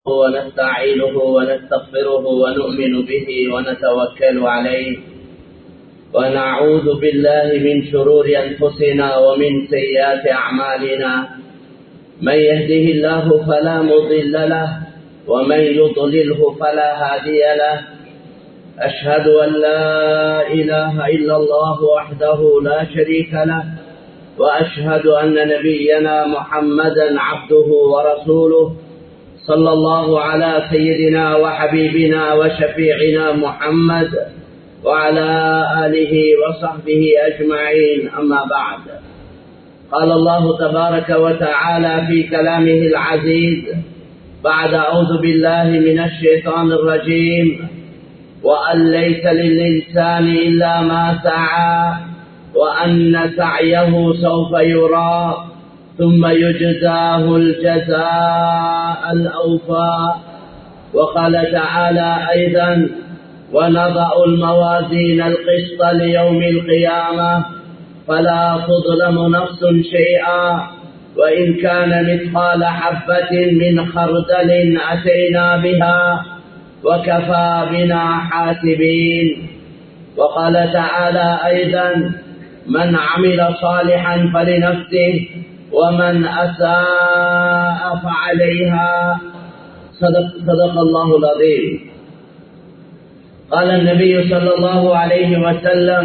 ونستعينه ونستغفره ونؤمن به ونتوكل عليه ونعوذ بالله من شرور أنفسنا ومن سيئات أعمالنا من يهده الله فلا مضل له ومن يضلله فلا هادي له أشهد أن لا إله إلا الله وحده لا شريك له وأشهد أن نبينا محمدا عبده ورسوله صلى الله على سيدنا وحبيبنا وشفيعنا محمد وعلى آله وصحبه أجمعين أما بعد قال الله تبارك وتعالى في كلامه العزيز بعد أعوذ بالله من الشيطان الرجيم وأن ليس للإنسان إلا ما سعى وأن سعيه سوف يرى ثم يجزاه الجزاء الأوفى وقال تعالى أيضا ونضع الموازين القسط ليوم القيامة فلا تظلم نفس شيئا وإن كان مثقال حبة من خردل أتينا بها وكفى بنا حاسبين وقال تعالى أيضا من عمل صالحا فلنفسه ومن أساء فعليها صدق, صدق الله العظيم قال النبي صلى الله عليه وسلم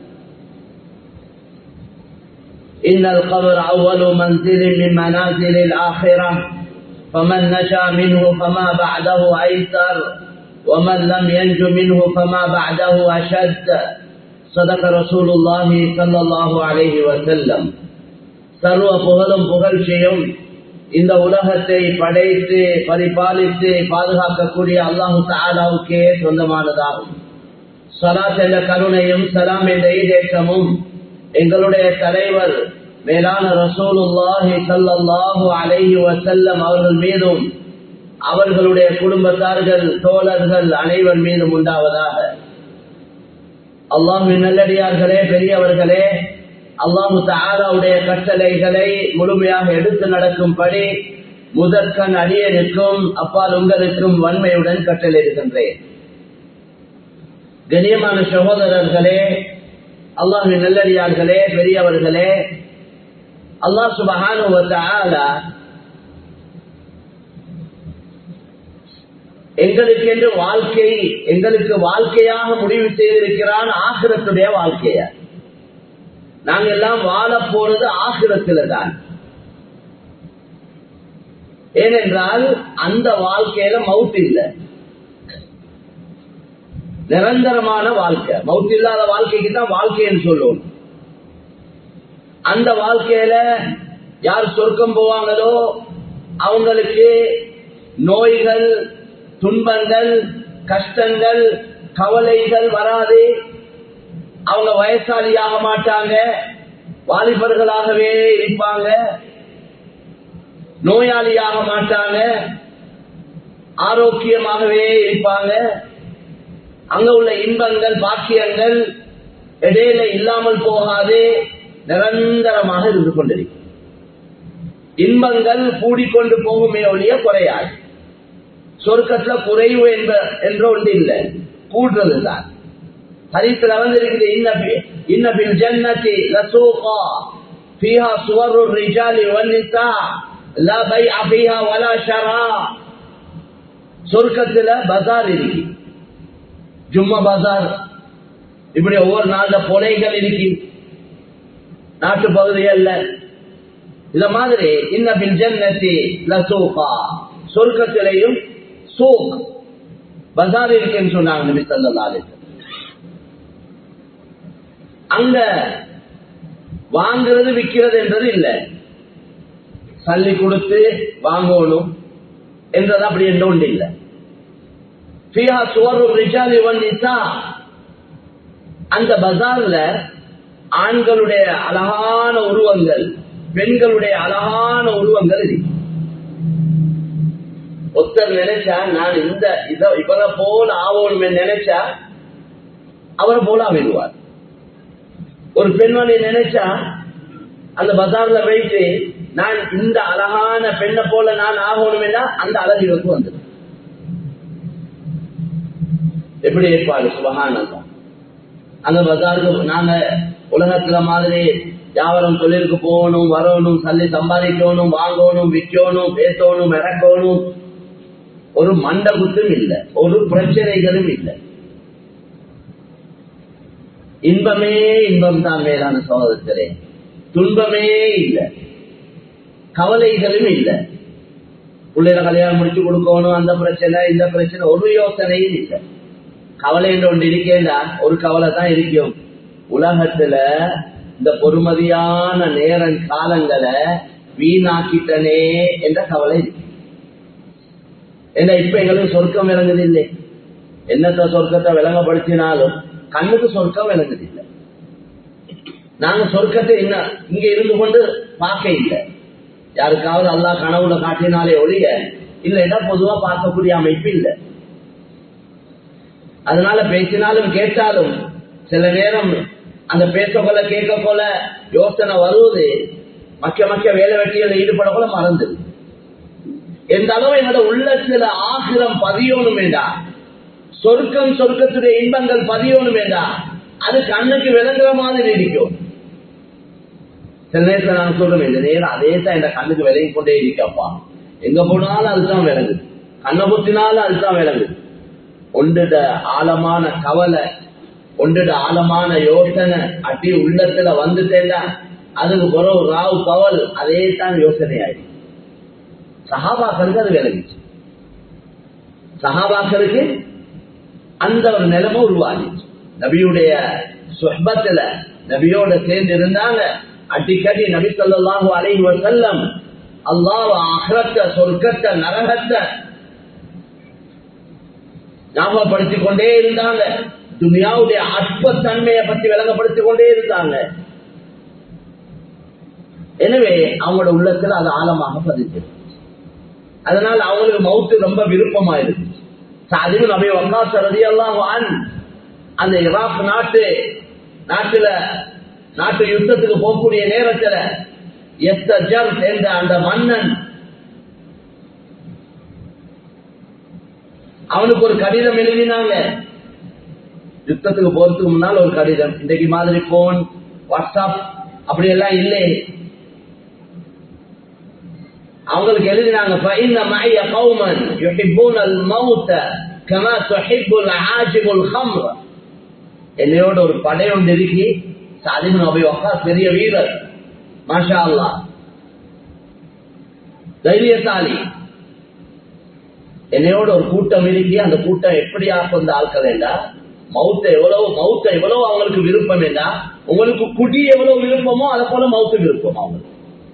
إن القبر أول منزل من منازل الآخرة فمن نجا منه فما بعده أيسر ومن لم ينج منه فما بعده أشد صدق رسول الله صلى الله عليه وسلم சர்வ புகழும் புகழ்ச்சியும் இந்த உலகத்தை படைத்து பரிபாலித்து பாதுகாக்கக்கூடிய அல்லாஹு தாலாவுக்கே சொந்தமானதாகும் சலாத் என்ற கருணையும் சலாம் என்ற ஈடேற்றமும் எங்களுடைய தலைவர் மேலான ரசூலுல்லாஹி சல்லாஹூ அலைஹி வசல்லம் அவர்கள் மீதும் அவர்களுடைய குடும்பத்தார்கள் தோழர்கள் அனைவர் மீதும் உண்டாவதாக அல்லாஹு நல்லடியார்களே பெரியவர்களே அல்லாஹு தாலாவுடைய கட்டளைகளை முழுமையாக எடுத்து நடக்கும்படி முதற்கண் அடியனுக்கும் அப்பால் உங்களுக்கும் வன்மையுடன் கட்டளையிடுகின்றேன் கண்ணியமான சகோதரர்களே அல்லாஹு நல்லடியார்களே பெரியவர்களே அல்லாஹ் சுபஹான எங்களுக்கு என்று வாழ்க்கை எங்களுக்கு வாழ்க்கையாக முடிவு செய்திருக்கிறான் ஆகிரத்துடைய வாழ்க்கைய நாங்க எல்லாம் வாழ போறது ஆகிரத்துல தான் ஏனென்றால் அந்த வாழ்க்கையில மவுத் இல்லை நிரந்தரமான வாழ்க்கை மவுத் இல்லாத வாழ்க்கைக்கு தான் வாழ்க்கைன்னு சொல்லுவோம் அந்த வாழ்க்கையில யார் சொர்க்கம் போவாங்களோ அவங்களுக்கு நோய்கள் துன்பங்கள் கஷ்டங்கள் கவலைகள் வராது அவங்க வயசாளியாக மாட்டாங்க வாலிபர்களாகவே இருப்பாங்க நோயாளியாக மாட்டாங்க ஆரோக்கியமாகவே இருப்பாங்க அங்க உள்ள இன்பங்கள் பாக்கியங்கள் இடையில இல்லாமல் போகாது நிரந்தரமாக இருந்து கொண்டிருக்கும் இன்பங்கள் கூடிக்கொண்டு போகுமே ஒழிய குறையாது சொர்க்கத்துல குறைவு என்ப என்ற ஒன்று இல்லை கூடுறதுதான் ஹரித்துல வந்திருக்குது இன்னபில் ஜன்னதி லசூகா فيها صور الرجال والنساء لا بيع فيها ولا شراء சொர்க்கத்துல பஜார் இருக்கு ஜும்மா பஜார் இப்படி ஒவ்வொரு நாள்ல பொலைகள் இருக்கு நாட்டு பகுதிகள்ல இத மாதிரி இன்னபில் ஜன்னதி லசூகா சொர்க்கத்திலையும் சூக் பஜார் இருக்குன்னு சொன்னாங்க நபி ஸல்லல்லாஹு அலைஹி அங்க வாங்குறது விற்கிறது என்றது இல்லை சல்லி கொடுத்து வாங்கணும் என்றது அப்படி என்ற ஒன்று இல்லை ஃபியா சுவரும் ரிஜாலி வன்னிசா அந்த பஜார்ல ஆண்களுடைய அழகான உருவங்கள் பெண்களுடைய அழகான உருவங்கள் இருக்கு ஒருத்தர் நினைச்சா நான் இந்த இத இவரை போல ஆகணுமே நினைச்சா அவரை போல ஆகிடுவார் ஒரு பெண்மணி நினைச்சா அந்த பஜார்ல போயிட்டு நான் இந்த அழகான பெண்ணை போல நான் ஆகணும்னா அந்த அழகு இவருக்கு வந்துடும் எப்படி ஏற்பாடு சுபகானந்தம் அங்க பஜாருக்கு நாங்க உலகத்துல மாதிரி வியாபாரம் தொழிலுக்கு போகணும் வரணும் சல்லி சம்பாதிக்கணும் வாங்கணும் விற்கணும் பேசணும் இறக்கணும் ஒரு மண்ட குத்தும் இல்லை ஒரு பிரச்சனைகளும் இல்லை இன்பமே இன்பம் தான் மேலான சோதத்திலே துன்பமே இல்லை கவலைகளும் இல்லை பிள்ளைகளை கல்யாணம் முடிச்சு கொடுக்கணும் அந்த பிரச்சனை இந்த பிரச்சனை ஒரு யோசனையும் இல்லை கவலை என்று ஒன்று இருக்கேண்டா ஒரு கவலை தான் இருக்கும் உலகத்துல இந்த பொறுமதியான நேர காலங்களை வீணாக்கிட்டனே என்ற கவலை இருக்கு ஏன்னா இப்ப எங்களுக்கு சொர்க்கம் விளங்குது இல்லை என்னத்த சொர்க்கத்தை விளங்கப்படுத்தினாலும் கண்ணுக்கு சொர்க்கம் விளங்குது இல்லை நாங்க சொர்க்கத்தை என்ன இங்க இருந்து கொண்டு பார்க்க இல்லை யாருக்காவது அல்லா கனவுல காட்டினாலே ஒழிய இல்லைன்னா பொதுவா பார்க்கக்கூடிய அமைப்பு இல்லை அதனால பேசினாலும் கேட்டாலும் சில நேரம் அந்த பேச போல கேட்க போல யோசனை வருவது மக்க மக்க வேலை வெட்டியில் ஈடுபட போல மறந்து எந்த அளவு என்னோட உள்ளத்துல ஆசிரம் பதியணும் வேண்டாம் சொர்க்கம் சொர்க்கத்துடைய இன்பங்கள் பதியணும் வேண்டாம் அது கண்ணுக்கு விளங்குற மாதிரி இருக்கும் சில நேரத்தில் நான் சொல்றேன் இந்த நேரம் அதே தான் என் கண்ணுக்கு விலகி கொண்டே இருக்கப்பா எங்க போனாலும் அதுதான் விளங்குது கண்ணை பொத்தினாலும் அதுதான் விளங்குது ஒன்றுட ஆழமான கவலை ஒன்றுட ஆழமான யோசனை அட்டி உள்ளத்துல வந்துட்டேன்னா அதுக்கு பிறகு ராவு பவல் அதே தான் யோசனை ஆயிடுச்சு சஹாபாக்களுக்கு அது விளங்கிச்சு சஹாபாக்களுக்கு அந்த ஒரு நிலைமை உருவாகிச்சு நபியுடைய சுஹபத்துல நபியோட சேர்ந்து இருந்தாங்க அடிக்கடி நபி சொல்லாஹு அலைஹி வசல்லம் அல்லாஹ் அகரத்தை சொர்க்கத்தை நரகத்தை ஞாபகப்படுத்திக் கொண்டே இருந்தாங்க துனியாவுடைய அற்பத்தன்மையை பற்றி விளங்கப்படுத்திக் கொண்டே இருந்தாங்க எனவே அவங்களோட உள்ளத்துல அது ஆழமாக பதிஞ்சிருக்கு அதனால அவங்களுக்கு மவுத்து ரொம்ப விருப்பமா இருக்கு சாதிவு நபி வக்காஸ் ரதியல்லாஹு அன் அந்த ஈராக் நாட்டு நாட்டுல நாட்டு யுத்தத்துக்கு போகக்கூடிய நேரத்துல எஸ்தர் என்ற அந்த மன்னன் அவனுக்கு ஒரு கடிதம் எழுதினாங்க யுத்தத்துக்கு போறதுக்கு முன்னால் ஒரு கடிதம் இன்றைக்கு மாதிரி போன் வாட்ஸ்அப் அப்படி எல்லாம் இல்லை அவங்களுக்கு எழுதினாங்க فإن معي قوما يحبون الموت كما تحب العاجب الخمر என்னையோட ஒரு படை ஒன்று இருக்கி சாதிபு நபி வக்காஸ் பெரிய வீரர் மாஷா அல்லா தைரியசாலி என்னையோட ஒரு கூட்டம் இருக்கி அந்த கூட்டம் எப்படி ஆக்கும் ஆட்கள் என்றா மவுத்த எவ்வளவு மவுத்த எவ்வளவு அவங்களுக்கு விருப்பம் என்றா உங்களுக்கு குடி எவ்வளவு விருப்பமோ அதை போல மவுத்து விருப்பம் அவங்களுக்கு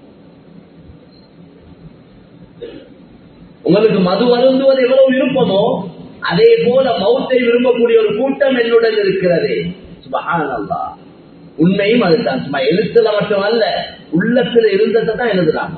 உங்களுக்கு மது அருந்துவது எவ்வளவு விருப்பமோ அதே போல மௌத்தை விரும்பக்கூடிய ஒரு கூட்டம் என்னுடன் இருக்கிறது சுபஹானல்லா உண்மையும் அதுதான் சும்மா எழுத்துல மட்டுமல்ல உள்ளத்துல இருந்ததை தான் எழுதுறாங்க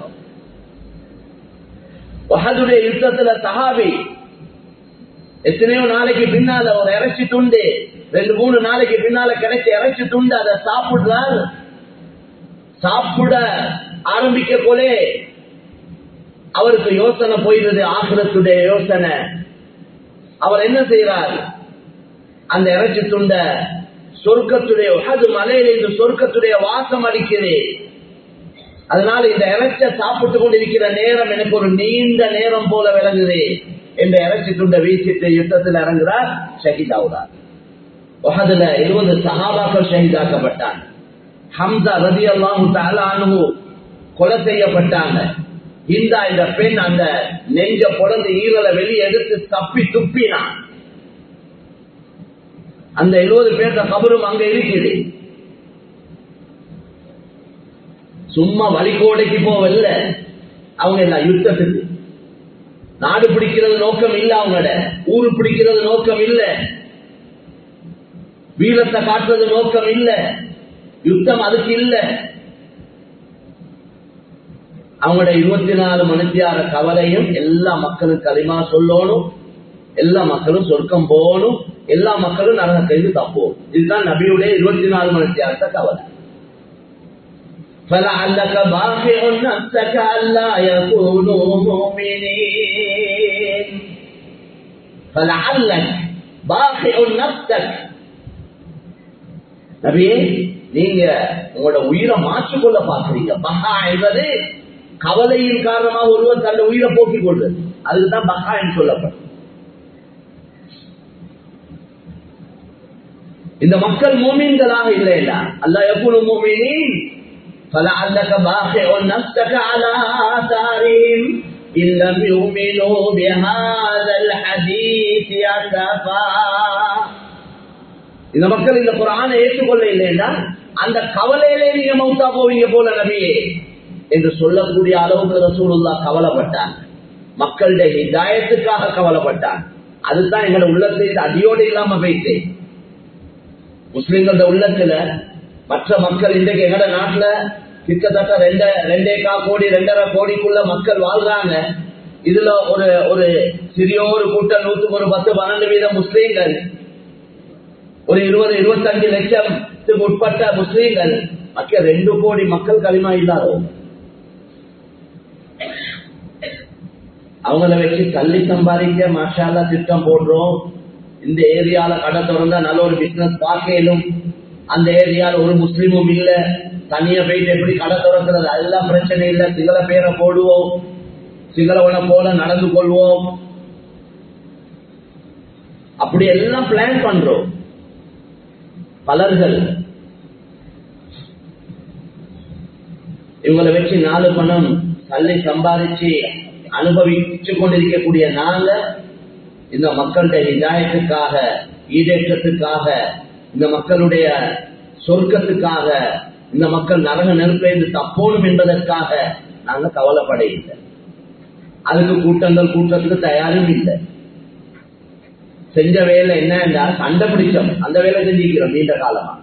வஹதுடைய யுத்தத்துல சஹாபி எத்தனையோ நாளைக்கு பின்னால ஒரு இறைச்சி துண்டு ரெண்டு மூணு நாளைக்கு பின்னால கிடைச்ச இறைச்சி துண்டு அதை சாப்பிடுறார் சாப்பிட ஆரம்பிக்க போலே அவருக்கு யோசனை போயிடுது ஆசிரத்துடைய யோசனை அவர் என்ன செய்யறார் அந்த இறைச்சி துண்ட சொர்க்கத்துடைய அது மலையில இந்த சொர்க்கத்துடைய வாசம் அடிக்குது அதனால இந்த இறைச்ச சாப்பிட்டு கொண்டிருக்கிற நேரம் எனக்கு ஒரு நீண்ட நேரம் போல விளங்குது என்ற இறைச்சி துண்ட வீசிட்டு யுத்தத்தில் இறங்குறார் ஷஹீதாவுறார் அதுல இருபது சகாபாக்கள் ஷஹீதாக்கப்பட்டாங்க ஹம்சா ரதி அல்லாஹு கொலை செய்யப்பட்டாங்க இந்த இந்த பெண் அந்த நெஞ்ச பொழந்து ஈரலை வெளியே எடுத்து தப்பி துப்பினான் அந்த எழுபது பேர்த்த கபரும் அங்க இருக்குது சும்மா வழிகோடைக்கு போவல்ல அவங்க என்ன யுத்தத்துக்கு நாடு பிடிக்கிறது நோக்கம் இல்ல அவங்களோட ஊரு பிடிக்கிறது நோக்கம் இல்ல வீரத்தை காட்டுறது நோக்கம் இல்ல யுத்தம் அதுக்கு இல்லை அவங்களோட இருபத்தி நாலு மணித்தியார கவலையும் எல்லா மக்களும் களிமா சொல்லணும் எல்லா மக்களும் சொர்க்கம் போகணும் எல்லா மக்களும் நரகத்திலிருந்து தப்போம் இதுதான் நபியுடைய இருபத்தி நாலு மணித்தியாரத்த கவலை فلعلك باخع نفسك ألا يكونوا مؤمنين فلعلك பாஹிஉன் நஃப்ஸக் நபியே நீங்க உங்களோட உயிரை மாற்றிக்கொள்ள பாக்குறீங்க பஹா என்பது கவலையின் காரணமாக ஒருவர் தன்னுடைய உயிரை போக்கிக் கொள்வது அதுக்குதான் பஹா என்று சொல்லப்படும் இந்த மக்கள் மூமீன்களாக இல்லையா அல்லாஹ் يقول المؤمنين فلعلك باخع نفسك على آثارهم إن لم يؤمنوا بهذا الحديث أسفا இந்த மக்கள் இந்த குரானை ஏற்றுக்கொள்ள இல்லைன்னா அந்த கவலையிலே நீங்க மௌத்தா போவீங்க போல நபியே என்று சொல்லக்கூடிய அளவுக்கு ரசூலுல்லா கவலைப்பட்டாங்க மக்களுடைய ஹிதாயத்துக்காக கவலைப்பட்டாங்க அதுதான் எங்களோட உள்ளத்தை அடியோடு இல்லாம போயிட்டு முஸ்லிம்களோட உள்ளத்துல மற்ற மக்கள் இன்றைக்கு எங்கட நாட்டுல கிட்டத்தட்ட ரெண்ட ரெண்டே கா கோடி ரெண்டரை கோடிக்குள்ள மக்கள் வாழ்றாங்க இதுல ஒரு ஒரு சிறிய ஒரு கூட்டம் நூத்துக்கு ஒரு பத்து பன்னெண்டு வீதம் முஸ்லீம்கள் ஒரு இருபது இருபத்தஞ்சு லட்சத்துக்கு உட்பட்ட முஸ்லீம்கள் மற்ற ரெண்டு கோடி மக்கள் களிமா இல்லாதவங்க அவங்கள வச்சு தள்ளி சம்பாதிக்க மாஷாலா திட்டம் போடுறோம் இந்த ஏரியால கடை திறந்தா நல்ல ஒரு பிசினஸ் பார்க்கலும் அந்த ஏரியால ஒரு முஸ்லீமும் இல்ல தனியா போயிட்டு எப்படி கடை திறக்கிறது அதெல்லாம் பிரச்சனை இல்ல சிங்கள பேரை போடுவோம் சிங்களவனை போல நடந்து கொள்வோம் அப்படி எல்லாம் பிளான் பண்றோம் பலர்கள் இவங்களை வச்சு நாலு பணம் தள்ளி சம்பாதிச்சு அனுபவிச்சு கொண்டிருக்கக்கூடிய நாங்க இந்த மக்களுடைய இதாயத்துக்காக ஈடேற்றத்துக்காக இந்த மக்களுடைய சொர்க்கத்துக்காக இந்த மக்கள் நரக நெருப்பிலிருந்து தப்போணும் என்பதற்காக நாங்க கவலைப்பட இல்லை அதுக்கு கூட்டங்கள் கூட்டத்துக்கு தயாரும் இல்லை செஞ்ச வேலை என்ன சண்டை பிடிச்சோம் அந்த வேலை செஞ்சிருக்கிறோம் நீண்ட காலமா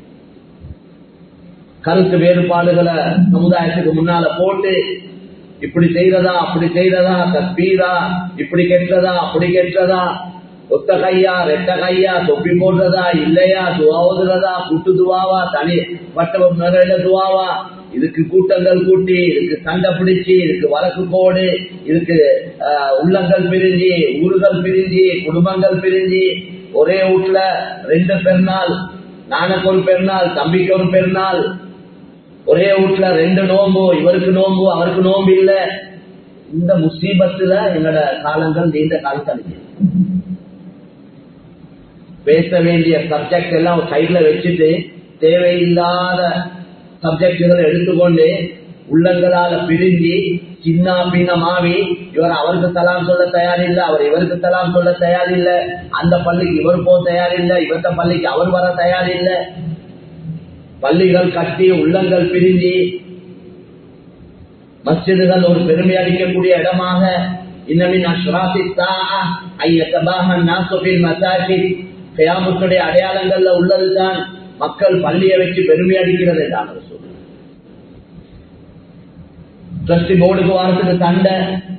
கருத்து வேறுபாடுகளை சமுதாயத்துக்கு முன்னால போட்டு இப்படி செய்யறதா அப்படி செய்யறதா தஸ்பீரா இப்படி கெட்டதா அப்படி கெட்டதா ஒத்த கையா ரெட்ட கையா தொப்பி போடுறதா இல்லையா துவாவுதுறதா கூட்டு துவாவா தனி வட்ட நிறைய துவாவா இதுக்கு கூட்டங்கள் கூட்டி இதுக்கு சண்டை பிடிச்சி இதுக்கு வழக்கு போடு இதுக்கு உள்ளங்கள் பிரிஞ்சு ஊர்கள் பிரிஞ்சு குடும்பங்கள் பிரிஞ்சு ஒரே வீட்டுல ரெண்டு பெருநாள் நானுக்கு ஒரு பெருநாள் தம்பிக்கு ஒரு பெருநாள் ஒரே வீட்டுல ரெண்டு நோம்பு இவருக்கு நோம்பு அவருக்கு நோம்பு இல்ல இந்த முசீபத்துல எங்களோட காலங்கள் நீண்ட காலம் கழிச்சு பேச வேண்டிய சப்ஜெக்ட் எல்லாம் சைட்ல வச்சுட்டு தேவையில்லாத சப்ஜெக்டுகளை எடுத்துக்கொண்டு உள்ளங்களால பிரிஞ்சு சின்ன பின்னமாவி இவர் அவருக்கு தலாம் சொல்ல தயாரில்லை அவர் இவருக்கு தலாம் சொல்ல தயாரில்லை அந்த பள்ளிக்கு இவர் போக தயாரில்லை இவர்த்த பள்ளிக்கு அவர் வர தயாரில்லை பள்ளிகள் கட்டி உள்ளங்கள் பிரிஞ்சு மஸ்ஜிதுகள் ஒரு பெருமை அளிக்கக்கூடிய இடமாக இன்னமின் அஷ்ராசி கயாமுத்துடைய அடையாளங்கள்ல உள்ளதுதான் மக்கள் பள்ளியை வச்சு பெருமை அடிக்கிறது என்றாங்க ட்ரஸ்டி போர்டுக்கு வாரத்துக்கு சண்டை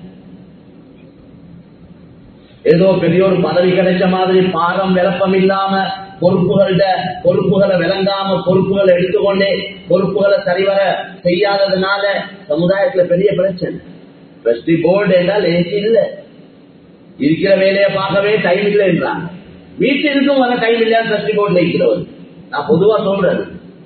ஏதோ பெரிய ஒரு பதவி கிடைச்ச மாதிரி பாரம் விளப்பம் இல்லாம பொறுப்புகள்ட பொறுப்புகளை விளங்காம பொறுப்புகளை எடுத்துக்கொண்டே பொறுப்புகளை சரிவர செய்யாததுனால சமுதாயத்துல பெரிய பிரச்சனை ட்ரஸ்டி போர்டு என்றால் ஏசி இல்ல இருக்கிற வேலையை பார்க்கவே டைம் இல்லைன்றாங்க வீட்டிற்கும் வர டைம் இல்லையா ட்ரஸ்டி போர்டுல இருக்கிறவர் நான் பொதுவா சொல்றது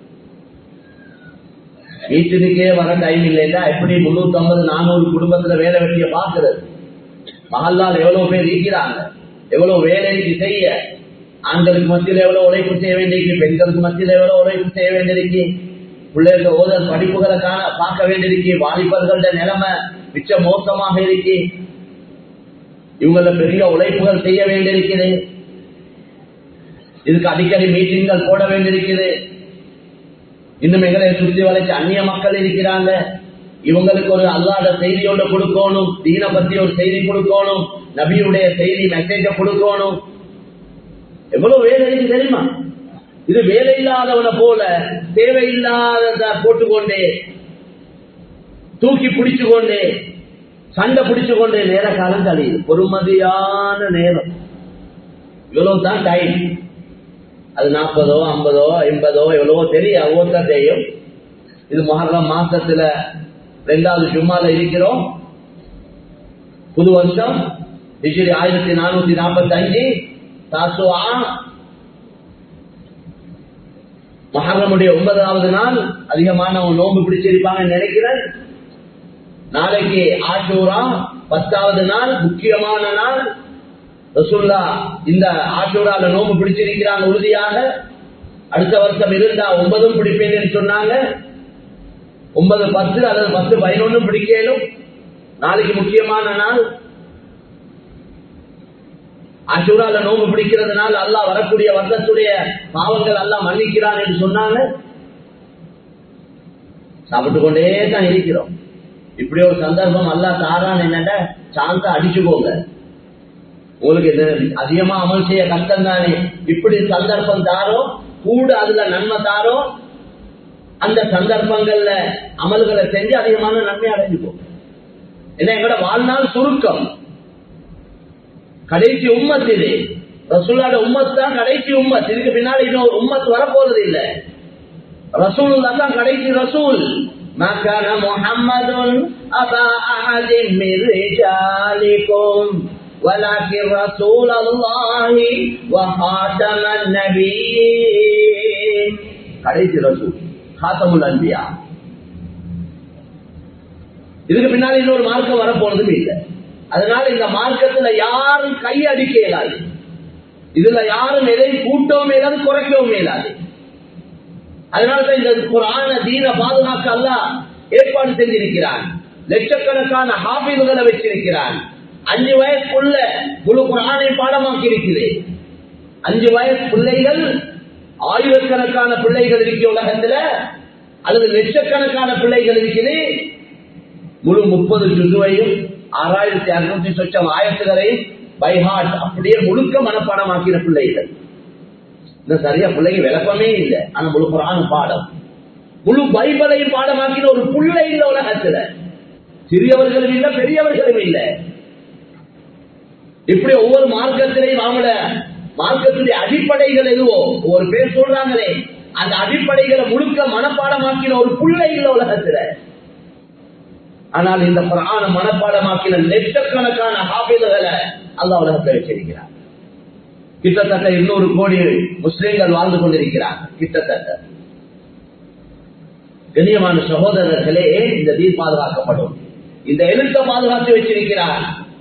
வீட்டிற்கே வர டைம் இல்லைன்னா எப்படி முன்னூத்தி ஐம்பது நானூறு குடும்பத்துல வேலை வெட்டிய பாக்குறது மகளால் எவ்வளவு பேர் இருக்கிறாங்க எவ்வளவு வேலைக்கு செய்ய ஆண்களுக்கு மத்தியில் எவ்வளவு உழைப்பு செய்ய வேண்டியிருக்கு பெண்களுக்கு மத்தியில் எவ்வளவு உழைப்பு செய்ய வேண்டியிருக்கு பிள்ளைகள் ஓதல் படிப்புகளை காண பார்க்க வேண்டியிருக்கு வாலிபர்களோட நிலைமை மிச்ச மோசமாக இருக்கு இவங்கள பெரிய உழைப்புகள் செய்ய வேண்டியிருக்குது இதுக்கு அடிக்கடி மீட்டிங்கள் போட வேண்டியிருக்குது இன்னும் எங்களை சுற்றி வளைச்சு அந்நிய மக்கள் இருக்கிறாங்க இவங்களுக்கு ஒரு அல்லாத செய்தியோட கொடுக்கணும் தீன பத்தி ஒரு செய்தி கொடுக்கணும் நபியுடைய செய்தி மெசேஜ கொடுக்கணும் எவ்வளவு வேலை இருக்கு தெரியுமா இது வேலை இல்லாதவனை போல தேவையில்லாத போட்டுக்கொண்டே தூக்கி பிடிச்சு கொண்டே சண்டை பிடிச்சு கொண்டே நேர காலம் கழியுது பொறுமதியான நேரம் இவ்வளவுதான் டைம் அது நாற்பதோ ஐம்பதோ ஐம்பதோ எவ்வளவோ தெரியும் ஒவ்வொருத்தர் தெரியும் இது மகரம் மாசத்துல ரெண்டாவது ஜும்மால இருக்கிறோம் புது வருஷம் டிகிரி ஆயிரத்தி நானூத்தி நாற்பத்தி அஞ்சு தாசுவா மஹரமுடைய ஒன்பதாவது நாள் அதிகமானவங்க நோன்பு பிடிச்சிருப்பாங்கன்னு நினைக்கிறேன் நாளைக்கு ஆஷூரா பத்தாவது நாள் முக்கியமான நாள் ரசுல்லா இந்த ஆஷூரால நோம்பு பிடிச்சிருக்கிறாங்க உறுதியாக அடுத்த வருஷம் இருந்தா ஒன்பதும் பிடிப்பேன்னு சொன்னாங்க ஒன்பது பத்து அல்லது பத்து பதினொன்னும் பிடிக்கலும் நாளைக்கு முக்கியமான நாள் அஷூரால நோம்பு பிடிக்கிறதுனால அல்லாஹ் வரக்கூடிய வருடத்துடைய பாவங்கள் எல்லாம் மன்னிக்கிறான் என்று சொன்னாங்க சாப்பிட்டு கொண்டே தான் இருக்கிறோம் இப்படி ஒரு சந்தர்ப்பம் அல்லா தாரான் என்னட்ட சாந்தா அடிச்சுக்கோங்க உங்களுக்கு இது அதிகமா அமல் செய்ய கஷ்டம் தானே இப்படி சந்தர்ப்பம் தாரோ கூட அதுல நன்மை தாரோ அந்த சந்தர்ப்பங்கள்ல அமல்களை செஞ்சு அதிகமான நன்மை அடைஞ்சுக்கோங்க ஏன்னா எங்களோட வாழ்நாள் சுருக்கம் கடைசி உம்மத் இது ரசூலோட உம்மத் தான் கடைசி உம்மத் இதுக்கு பின்னாடி இன்னொரு உம்மத் வரப்போறது இல்ல ரசூல் தான் கடைசி ரசூல் ما كان محمد أبا أحد من رجالكم ولكن رسول الله وخاتم النبيين கடைசி ரசூல் خاتمுல் அன்பியா இதுக்கு பின்னாடி இன்னொரு மார்க்கம் வரப்போறதும் இல்லை அதனால இந்த மார்க்கத்துல யாரும் கை அடிக்க இயலாது இதுல யாரும் எதையும் கூட்டவும் இயலாது குறைக்கவும் இயலாது அதனாலதான் இந்த குரான தீன பாதுகாக்க அல்ல ஏற்பாடு செஞ்சிருக்கிறான் லட்சக்கணக்கான ஹாபிதுகளை வச்சிருக்கிறான் அஞ்சு வயசுக்குள்ள முழு குரானை பாடமாக்கி இருக்கிறேன் அஞ்சு வயசு பிள்ளைகள் ஆயிரக்கணக்கான பிள்ளைகள் இருக்கிற உலகத்துல அல்லது லட்சக்கணக்கான பிள்ளைகள் இருக்குது முழு முப்பது ஜுதுவையும் ஆறாயிரத்தி அறுநூத்தி சொச்சம் ஆயிரத்துகளையும் பைஹாட் அப்படியே முழுக்க மனப்பாடமாக்கிற பிள்ளைகள் இந்த சரியா பிள்ளைங்க விளக்கமே இல்லை ஆனா முழு குரான் பாடம் முழு பைபிளையும் பாடமாக்கின ஒரு புள்ளை இல்ல உலகத்துல சிறியவர்களும் இல்ல பெரியவர்களும் இல்ல இப்படி ஒவ்வொரு மார்க்கத்திலையும் அவங்கள மார்க்கத்துடைய அடிப்படைகள் எதுவோ ஒரு பேர் சொல்றாங்களே அந்த அடிப்படைகளை முழுக்க மனப்பாடமாக்கின ஒரு புள்ளை இல்ல உலகத்துல ஆனால் இந்த புராண மனப்பாடமாக்கின லட்சக்கணக்கான ஹாபிதுகளை அல்ல உலகத்தில் வச்சிருக்கிறார் கிட்டத்தட்ட இன்னொரு கோடி முஸ்லிம்கள் வாழ்ந்து கொண்டிருக்கிறார் கிட்டத்தட்ட கண்ணியமான சகோதரர்களே இந்த தீர் பாதுகாக்கப்படும் இந்த எழுத்த பாதுகாத்து வச்சிருக்கிறார்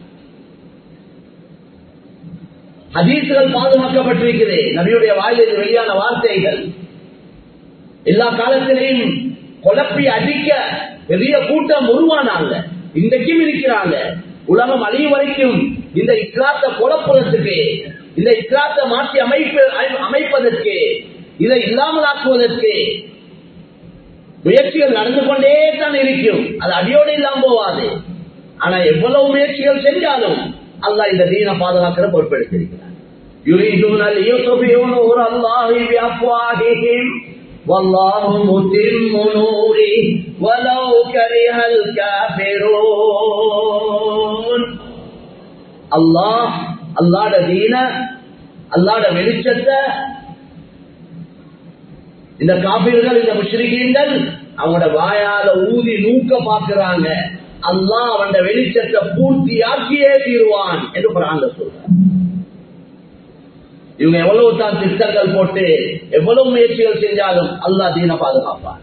ஹதீசுகள் பாதுகாக்கப்பட்டிருக்கிறது நபியுடைய வாயிலில் வெளியான வார்த்தைகள் எல்லா காலத்திலையும் குழப்பி அடிக்க பெரிய கூட்டம் உருவானாங்க இன்றைக்கும் இருக்கிறாங்க உலகம் அழியும் வரைக்கும் இந்த இஸ்லாத்தை குழப்பதற்கு இந்த இஸ்லாத்தை மாற்றி அமைப்பு அமைப்பதற்கு இதை இல்லாமல் ஆக்குவதற்கு முயற்சிகள் நடந்து கொண்டே தான் இருக்கும் அது அடியோடு இல்லாம போவாது ஆனா எவ்வளவு முயற்சிகள் செஞ்சாலும் அல்லாஹ் இந்த தீன பாதுகாக்கிற பொறுப்பெடுத்திருக்கிறார் يريدون ليطفئوا نور الله بأفواههم والله متم نوره ولو كره الكافرون அல்லாஹ் அல்லாட தீன அல்லாட வெளிச்சத்தை இந்த காப்பீர்கள் இந்த முஸ்லிகீன்கள் அவனோட வாயால ஊதி நூக்க பாக்குறாங்க அல்லாஹ் அவன் வெளிச்சத்தை பூர்த்தியாக்கியே தீருவான் என்று குரான் சொல்ற இவங்க எவ்வளவு தான் திட்டங்கள் போட்டு எவ்வளவு முயற்சிகள் செஞ்சாலும் அல்லாஹ் தீன பாதுகாப்பான்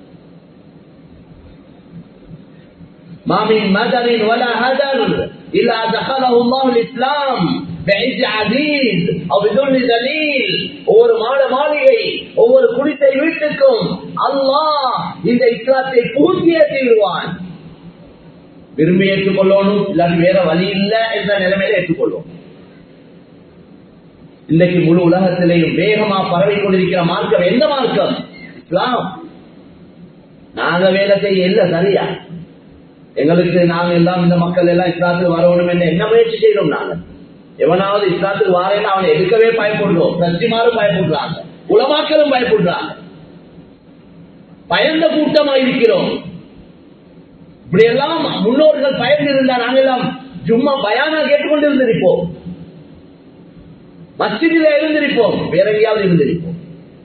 மாமின் மதரின் வல ஹதர் இல்லா தகலஹு அல்லாஹ் இஸ்லாம் بعز عزيز او بدون دليل ஒவ்வொரு மாட மாளிகை ஒவ்வொரு குடிசை வீட்டுக்கும் அல்லாஹ் இந்த இஸ்லாத்தை பூர்த்தியே தீர்வான் விரும்பி ஏற்றுக்கொள்ளணும் இல்லாட்டி வேற வழி இல்லை என்ற நிலைமையில ஏற்றுக்கொள்ளும் இன்றைக்கு முழு உலகத்திலேயும் வேகமா பரவி கொண்டிருக்கிற மார்க்கம் எந்த மார்க்கம் இஸ்லாம் நாங்க வேலை செய்ய இல்ல சரியா எங்களுக்கு நாங்க எல்லாம் இந்த மக்கள் எல்லாம் இஸ்லாத்துக்கு வரணும் என்று என்ன முயற்சி செய்யறோம் நாங்க எவனாவது இஸ்லாத்துக்கு வாரேன்னு அவனை எடுக்கவே பயப்படுறோம் பிரச்சிமாரும் பயப்படுறாங்க உலமாக்களும் பயப்படுறாங்க பயந்த கூட்டமா இருக்கிறோம் இப்படி எல்லாம் முன்னோர்கள் பயந்து இருந்தா நாங்க எல்லாம் சும்மா பயானா கேட்டுக்கொண்டு இருந்திருப்போம் மஸ்ஜிதில இருந்திருப்போம் வேற எங்கேயாவது இருந்திருப்போம்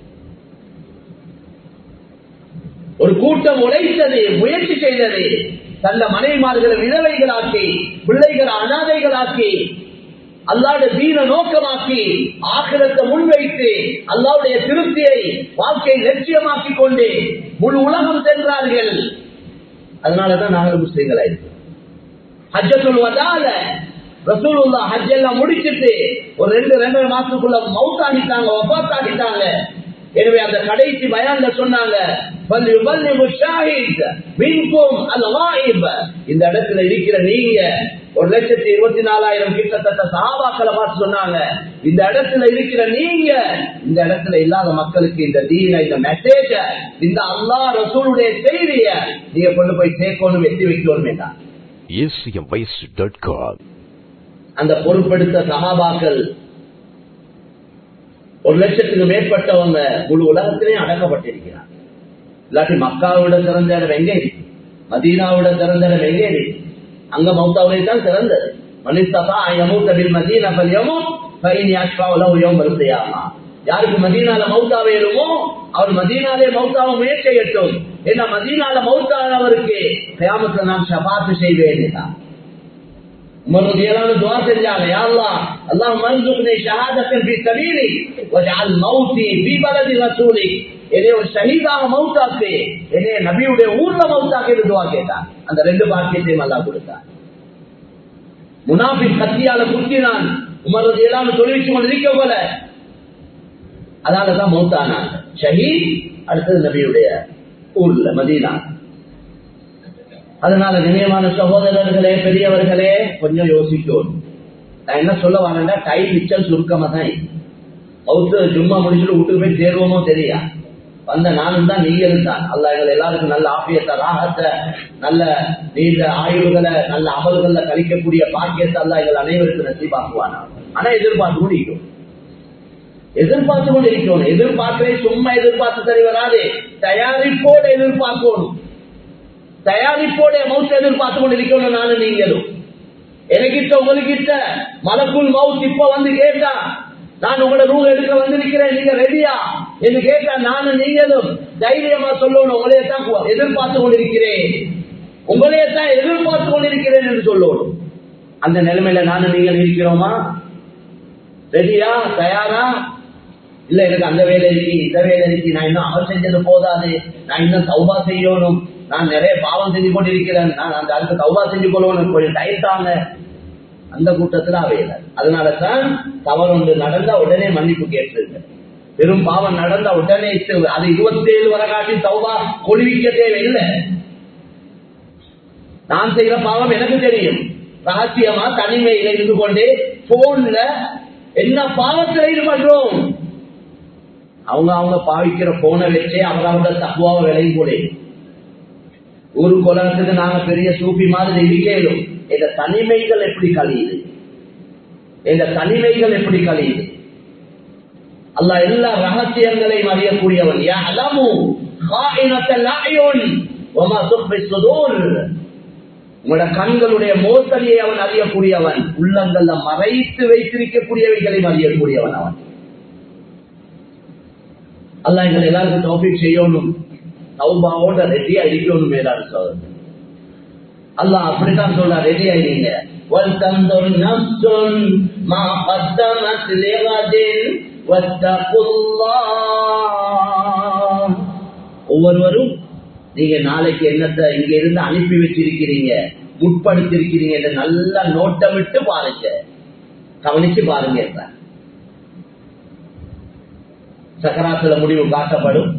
ஒரு கூட்டம் உழைத்தது முயற்சி செய்தது தந்த மனைவிமார்களை விதவைகளாக்கி பிள்ளைகளை அனாதைகளாக்கி அல்லாட தீன நோக்கமாக்கி ஆக்கிரத்தை முன்வைத்து அல்லாவுடைய திருப்தியை வாழ்க்கையை லட்சியமாக்கி கொண்டு முழு உலகம் சென்றார்கள் அதனாலதான் நாங்கள் முஸ்லீம்களா இருக்கோம் ஹஜ்ஜத்துல் வதால ரசூலுல்லா ஹஜ் எல்லாம் முடிச்சிட்டு ஒரு ரெண்டு ரெண்டரை மாசத்துக்குள்ள மவுத் ஆகிட்டாங்க ஒப்பாத் ஆகிட்டாங்க எனவே அந்த கடைசி பயான்ல சொன்னாங்க இந்த இடத்துல இருக்கிற நீங்க ஒரு லட்சத்தி இருபத்தி நாலாயிரம் கிட்டத்தட்ட சகாபாக்களை பார்த்து சொன்னாங்க இந்த இடத்துல இருக்கிற நீங்க இந்த இடத்துல இல்லாத மக்களுக்கு இந்த தீன இந்த மெசேஜ இந்த அல்லா ரசூலுடைய செய்திய நீங்க கொண்டு போய் சேர்க்கணும் வெற்றி வைக்கணும் வேண்டாம் acmvoice.com அந்த பொறுப்பெடுத்த சகாபாக்கள் ஒரு லட்சத்துக்கு மேற்பட்டவங்க முழு உலகத்திலேயும் அடக்கப்பட்டிருக்கிறார் இல்லாட்டி மக்காவோட சிறந்த இடம் எங்கே இருக்கு? மதீனாவோட சிறந்த இடம் எங்கே இருக்கு? அங்க மௌத்தாவுடைய தான் சிறந்தது மனிதா யமூத்தபில் மதீனா பல்யமோ பைனி அஷ்பாவுல உயவும் வருத்தையாமா யாருக்கு மதீனால மௌத்தாவேலுமோ அவர் மதீனாலே மௌத்தாவை முயற்சி செய்யட்டும் ஏன்னா மதீனால மௌத்தானவருக்கு கயாமத்துல நான் ஷபாத்து செய்வேன் என்றார். உமர் ரலியல்லாஹு துஆ செஞ்சாங்க யா அல்லாஹ் அல்லாஹ் மர்சுக்னி ஷஹாதத்தன் ஃபீ சபீலி வஜஅல் மௌதி ஃபீ பலதி ரசூலி என்னை ஒரு ஷஹீதாக மௌத்தாக்கு என்னை நபியுடைய ஊர்ல மௌத்தாக்கு என்று துஆ கேட்டான் அந்த ரெண்டு பாக்கியத்தையும் அல்லாஹ் கொடுத்தான் முனாஃபிக் கத்தியால குத்தினான் உமர் ரலியல்லாஹு தொழுவிச்சு கொண்டு இருக்க போல அதனாலதான் மௌத்தானாங்க ஷஹீத் அடுத்தது நபியுடைய ஊர்ல மதீனா அதனால நினைவான சகோதரர்களே பெரியவர்களே கொஞ்சம் யோசிக்கணும் நான் என்ன சொல்ல வரேன்டா டைம் மிச்சம் சுருக்கமா தான் அவுத்து சும்மா முடிச்சுட்டு வீட்டுக்கு போய் சேருவோமோ தெரியா வந்த நானும் தான் நீங்களும் தான் அல்ல எங்களை எல்லாருக்கும் நல்ல ஆபியத்தை ராகத்தை நல்ல நீண்ட ஆய்வுகளை நல்ல அமல்கள்ல கழிக்கக்கூடிய பாக்கியத்தை அல்ல எங்கள் அனைவருக்கும் நசீபாக்குவானா ஆனா எதிர்பார்த்து கொண்டிருக்கும் எதிர்பார்த்து கொண்டு இருக்கணும் எதிர்பார்க்கவே சும்மா எதிர்பார்த்து சரி வராது தயாரிப்போடு எதிர்பார்க்கணும் தயாரிப்போட மவுத் எதிர்பார்த்து கொண்டு இருக்கணும் நானும் நீங்களும் எனக்கிட்ட உங்களுக்கிட்ட மலக்குள் மவுத் இப்ப வந்து கேட்டா நான் உங்களோட ரூ எடுக்க வந்திருக்கிறேன் நீங்க ரெடியா என்று கேட்டா நானும் நீங்களும் தைரியமா சொல்லணும் உங்களையே தான் எதிர்பார்த்து கொண்டிருக்கிறேன் உங்களையே தான் எதிர்பார்த்து கொண்டிருக்கிறேன் என்று சொல்லணும் அந்த நிலைமையில நானும் நீங்கள் இருக்கிறோமா ரெடியா தயாரா இல்ல எனக்கு அந்த வேலை இருக்கு இந்த வேலை இருக்கு நான் இன்னும் அமல் செஞ்சது போதாது நான் இன்னும் சௌபா செய்யணும் நான் நிறைய பாவம் செஞ்சு கொண்டிருக்கிறேன் நான் அந்த அடுத்த சௌபா செஞ்சு கொள்ளணும் கொஞ்சம் டைம் தாங்க அந்த கூட்டத்துல அவையில அதனாலதான் தவறு ஒன்று நடந்தா உடனே மன்னிப்பு கேட்டுருங்க பெரும் பாவம் நடந்தா உடனே இது- அது இருபத்தி ஏழு வரை காட்டி சௌபா கொழுவிக்க தேவையில்லை நான் செய்யற பாவம் எனக்கு தெரியும் ரகசியமா தனிமையில இருந்து கொண்டே போன்ல என்ன பாவத்தில் ஈடுபடுறோம் அவங்க அவங்க பாவிக்கிற போனை வச்சே அவரவங்க தக்குவாவை விலையும் போலே ஒரு குலத்துக்கு நாங்க பெரிய சூப்பி மாதிரி இருக்கேலும் இந்த தனிமைகள் எப்படி கழியுது இந்த தனிமைகள் எப்படி கழியுது அல்லாஹ் எல்லா ரகசியங்களையும் அறியக்கூடியவன் யஅலமு காயினத்தல் அயுன் வமா துஃபி சுதூர் உங்களோட கண்களுடைய மோசடியை அவன் அறியக்கூடியவன் உள்ளங்கள்ல மறைத்து வைத்திருக்கக்கூடியவைகளையும் அறியக்கூடியவன் அவன் அல்லாஹ் எங்களை எல்லாருக்கும் தௌஃபீக் செய்யணும் தௌபாவோட ரெடியா இருக்கணும் மேலான சோதனை அல்லாஹ் அப்படித்தான் சொல்ற ரெடி ஆயிடுங்க وَلْتَنْظُرْ نَفْسٌ مَا قَدَّمَتْ لِغَدٍ وَاتَّقُوا اللَّهَ ஒவ்வொருவரும் நீங்க நாளைக்கு என்னத்தை இங்க இருந்து அனுப்பி வச்சிருக்கிறீங்க முற்படுத்திருக்கிறீங்க என்று நல்லா நோட்டமிட்டு பாருங்க கவனிச்சு பாருங்க என்றார். சக்கராத்துல முடிவு காட்டப்படும்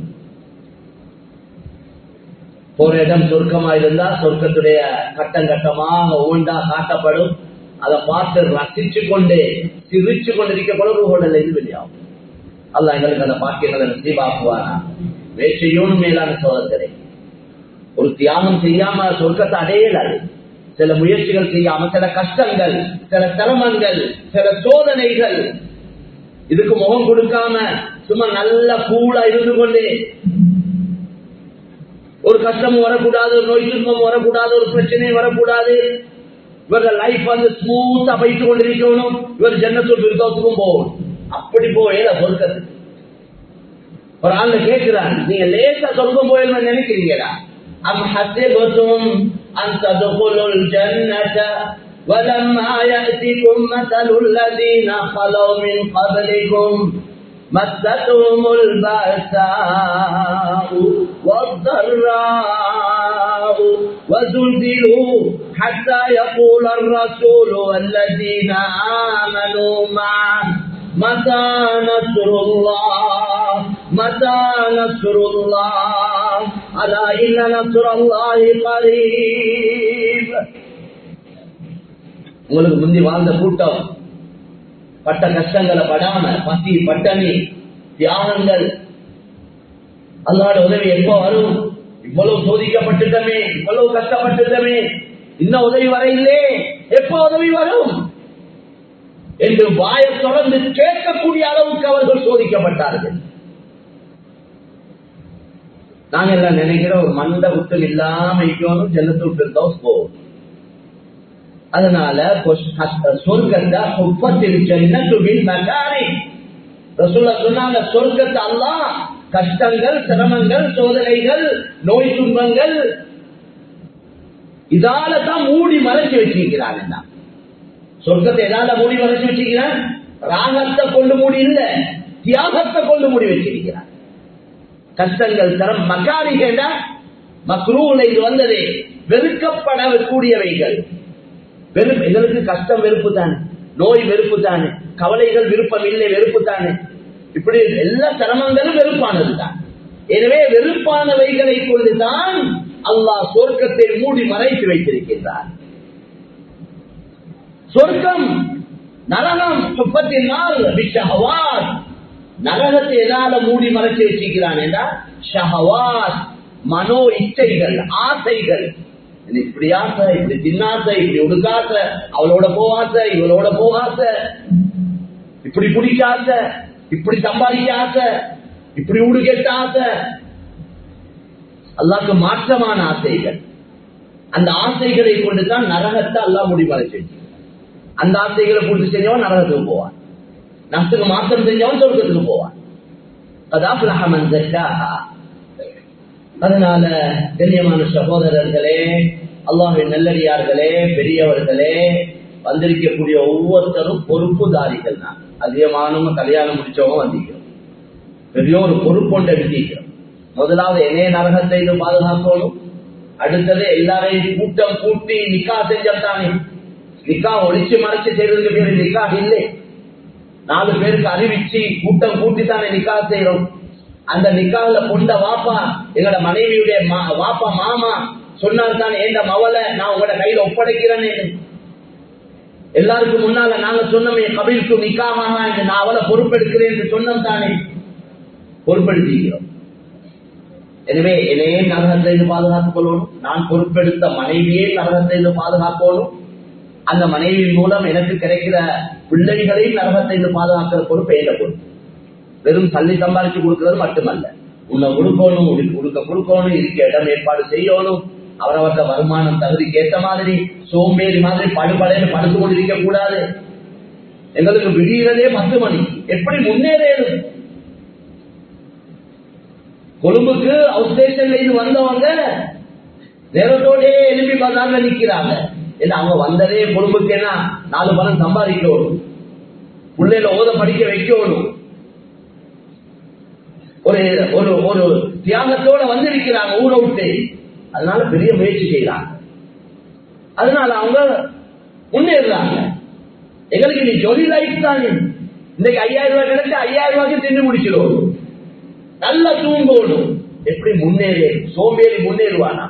ஒரு இடம் சொர்க்கமா இருந்தா சொர்க்கத்துடைய கட்டம் கட்டமாக ஒவ்வொன்றா காட்டப்படும் அதை பார்த்து ரசிச்சு கொண்டு சிரிச்சு கொண்டிருக்கப்படும் ரூஹோடல இது வெளியாகும் அல்லாஹ் எங்களுக்கு அந்த பாக்கியங்களை நசீபாக்குவானா வேற்றையோனும் மேலான சோதர்களே ஒரு தியாகம் செய்யாம சொர்க்கத்தை அடையலாது சில முயற்சிகள் செய்யாம சில கஷ்டங்கள் சில சிரமங்கள் சில சோதனைகள் இதுக்கு முகம் கொடுக்காம சும்மா நல்ல கூலா இருந்து கொண்டே ஒரு கஷ்டமும் வரக்கூடாது ஒரு நோய் துன்பம் வரக்கூடாது ஒரு பிரச்சனையும் வரக்கூடாது இவர்கள் லைஃப் வந்து ஸ்மூத்தா வைத்துக் கொண்டிருக்கணும் இவர் ஜன்னத்துள் விருத்தத்துக்கும் போகணும் அப்படி போயில சொர்க்கத்துக்கு ஒரு ஆள் கேட்கிறான் நீங்க லேசா சொர்க்கம் போயிடலாம் நினைக்கிறீங்களா அம் ஹசிபத்தும் அன் ததுகுலுல் ஜன்னத ولما يأتكم مثل الذين خلوا من قبلكم مستهم البأساء والضراء وزلزلوا حتى يقول الرسول والذين آمنوا معه متى نصر الله متى نصر الله ألا إن نصر الله قريب உங்களுக்கு முந்தி வாழ்ந்த கூட்டம் பட்ட கஷ்டங்களை படாம பசி பட்டணி தியாகங்கள் அல்லாட உதவி எப்போ வரும் இவ்வளவு சோதிக்கப்பட்டுட்டமே இவ்வளவு கஷ்டப்பட்டுட்டமே இன்னும் உதவி வர இல்லே எப்போ உதவி வரும் என்று வாய தொடர்ந்து கேட்கக்கூடிய அளவுக்கு அவர்கள் சோதிக்கப்பட்டார்கள் நாங்க எல்லாம் நினைக்கிற ஒரு மண்ட உத்தல் இல்லாம இருக்கணும் ஜன்னத்து விட்டு போகும் அதனால சொர்க்கத்தை சொப்பத்தில் ஜன்னத்துவின் மகாரி ரசூல்லா சொன்னாங்க சொர்க்கத்தை அல்லாஹ் கஷ்டங்கள் சிரமங்கள் சோதனைகள் நோய் துன்பங்கள் இதால தான் மூடி மறைச்சு வச்சிருக்கிறாங்க சொர்க்கத்தை எதால மூடி மறைச்சு வச்சிருக்கிறான் ராகத்தை கொண்டு மூடி இல்ல தியாகத்தை கொண்டு மூடி வச்சிருக்கிறான் கஷ்டங்கள் தரம் மக்காரிகா மக்ரூல இது வந்ததே வெறுக்கப்படக்கூடியவைகள் வெறுப்பு எங்களுக்கு கஷ்டம் வெறுப்பு தானே நோய் வெறுப்பு தானே கவலைகள் விருப்பம் இல்லை வெறுப்பு தானே இப்படி எல்லா சிரமங்களும் வெறுப்பானது தான் எனவே வெறுப்பானவைகளை கொண்டுதான் அல்லாஹ் சொர்க்கத்தை மூடி மறைத்து வைத்திருக்கின்றார் சொர்க்கம் நரகம் முப்பத்தி நாலு ஷஹவாத் நரகத்தை எதால மூடி மறைச்சு வச்சிருக்கிறான் என்றால் ஷஹவாத் மனோ இச்சைகள் ஆசைகள் இப்படி ஆசை இப்படி தின்னாசை இப்படி உடுக்காச அவளோட போகாச இவளோட போகாச இப்படி பிடிக்க ஆசை இப்படி சம்பாதிக்க ஆசை இப்படி ஊடு கெட்ட ஆசை அல்லாக்கு மாற்றமான ஆசைகள் அந்த ஆசைகளை கொண்டுதான் நரகத்தை அல்லா முடிவடைச்சு அந்த ஆசைகளை பூர்த்தி செஞ்சவன் நரகத்துக்கு போவான் நஷ்டத்துக்கு மாற்றம் செஞ்சவன் சொர்க்கத்துக்கு போவான் அதான் அதனால கண்ணியமான சகோதரர்களே அல்லாஹின் நல்லடியார்களே பெரியவர்களே வந்திருக்கக்கூடிய ஒவ்வொருத்தரும் பொறுப்புதாரிகள் தான் அதிகமானவங்க கல்யாணம் முடிச்சவங்க வந்திருக்கிறோம் பெரிய ஒரு பொறுப்பொண்டை எடுத்திருக்கிறோம் முதலாவது என்னைய நரகத்தை இது பாதுகாக்கணும் அடுத்தது எல்லாரையும் கூட்டம் கூட்டி நிக்கா செஞ்சானே நிக்கா ஒழிச்சு மறைச்சு செய்வதற்கு பேரு நிக்கா இல்லை நாலு பேருக்கு அறிவிச்சு கூட்டம் கூட்டி தானே நிக்கா செய்யறோம் அந்த நிக்கால பொண்ட வாப்பா எங்களோட மனைவியுடைய வாப்பா மாமா சொன்னார் தானே ஏண்ட மவலை நான் உங்களோட கையில ஒப்படைக்கிறேன்னு எல்லாருக்கும் முன்னால நாங்க சொன்னோமே கபிலுக்கு நிக்காமாக நான் அவளை பொறுப்பெடுக்கிறேன் என்று சொன்னோம் தானே பொறுப்பெடுத்திக்கிறோம் எனவே என்னையே நரகத்தை பாதுகாத்துக் கொள்ளணும் நான் பொறுப்பெடுத்த மனைவியே நரகத்தை பாதுகாக்கணும் அந்த மனைவியின் மூலம் எனக்கு கிடைக்கிற பிள்ளைகளையும் நரகத்தை பாதுகாக்கிற பொறுப்பு ஏற்ற பொறுப்பு வெறும் தள்ளி சம்பாதிச்சு கொடுக்கிறது மட்டுமல்ல உன்னை கொடுக்கணும் உடுக்க கொடுக்கணும் இருக்க இடம் ஏற்பாடு செய்யணும் அவரவற்ற வருமானம் தகுதிக்கு ஏற்ற மாதிரி சோம்பேறி மாதிரி படுபடையில படுத்து கொண்டு இருக்க கூடாது எங்களுக்கு விடிகிறதே பத்து மணி எப்படி முன்னேறேனும் கொழும்புக்கு அவுட் ஸ்டேஷன்ல இருந்து வந்தவங்க நேரத்தோடே எழுப்பி பஜார்ல நிக்கிறாங்க ஏன்னா அவங்க வந்ததே கொழும்புக்கு என்ன நாலு பணம் சம்பாதிக்கணும் பிள்ளைல ஓத படிக்க வைக்கணும் ஒரு ஒரு ஒரு தியாகத்தோட வந்திருக்கிறாங்க ஊரை விட்டு அதனால பெரிய முயற்சி செய்யறாங்க அதனால அவங்க முன்னேறாங்க எங்களுக்கு நீ ஜொலி லைஃப் தான் இன்னைக்கு ஐயாயிரம் ரூபாய் கிடைச்சா ஐயாயிரம் ரூபாய்க்கு தின்னு முடிச்சிடும் நல்லா தூங்கணும் எப்படி முன்னேறி சோம்பேறி முன்னேறுவானா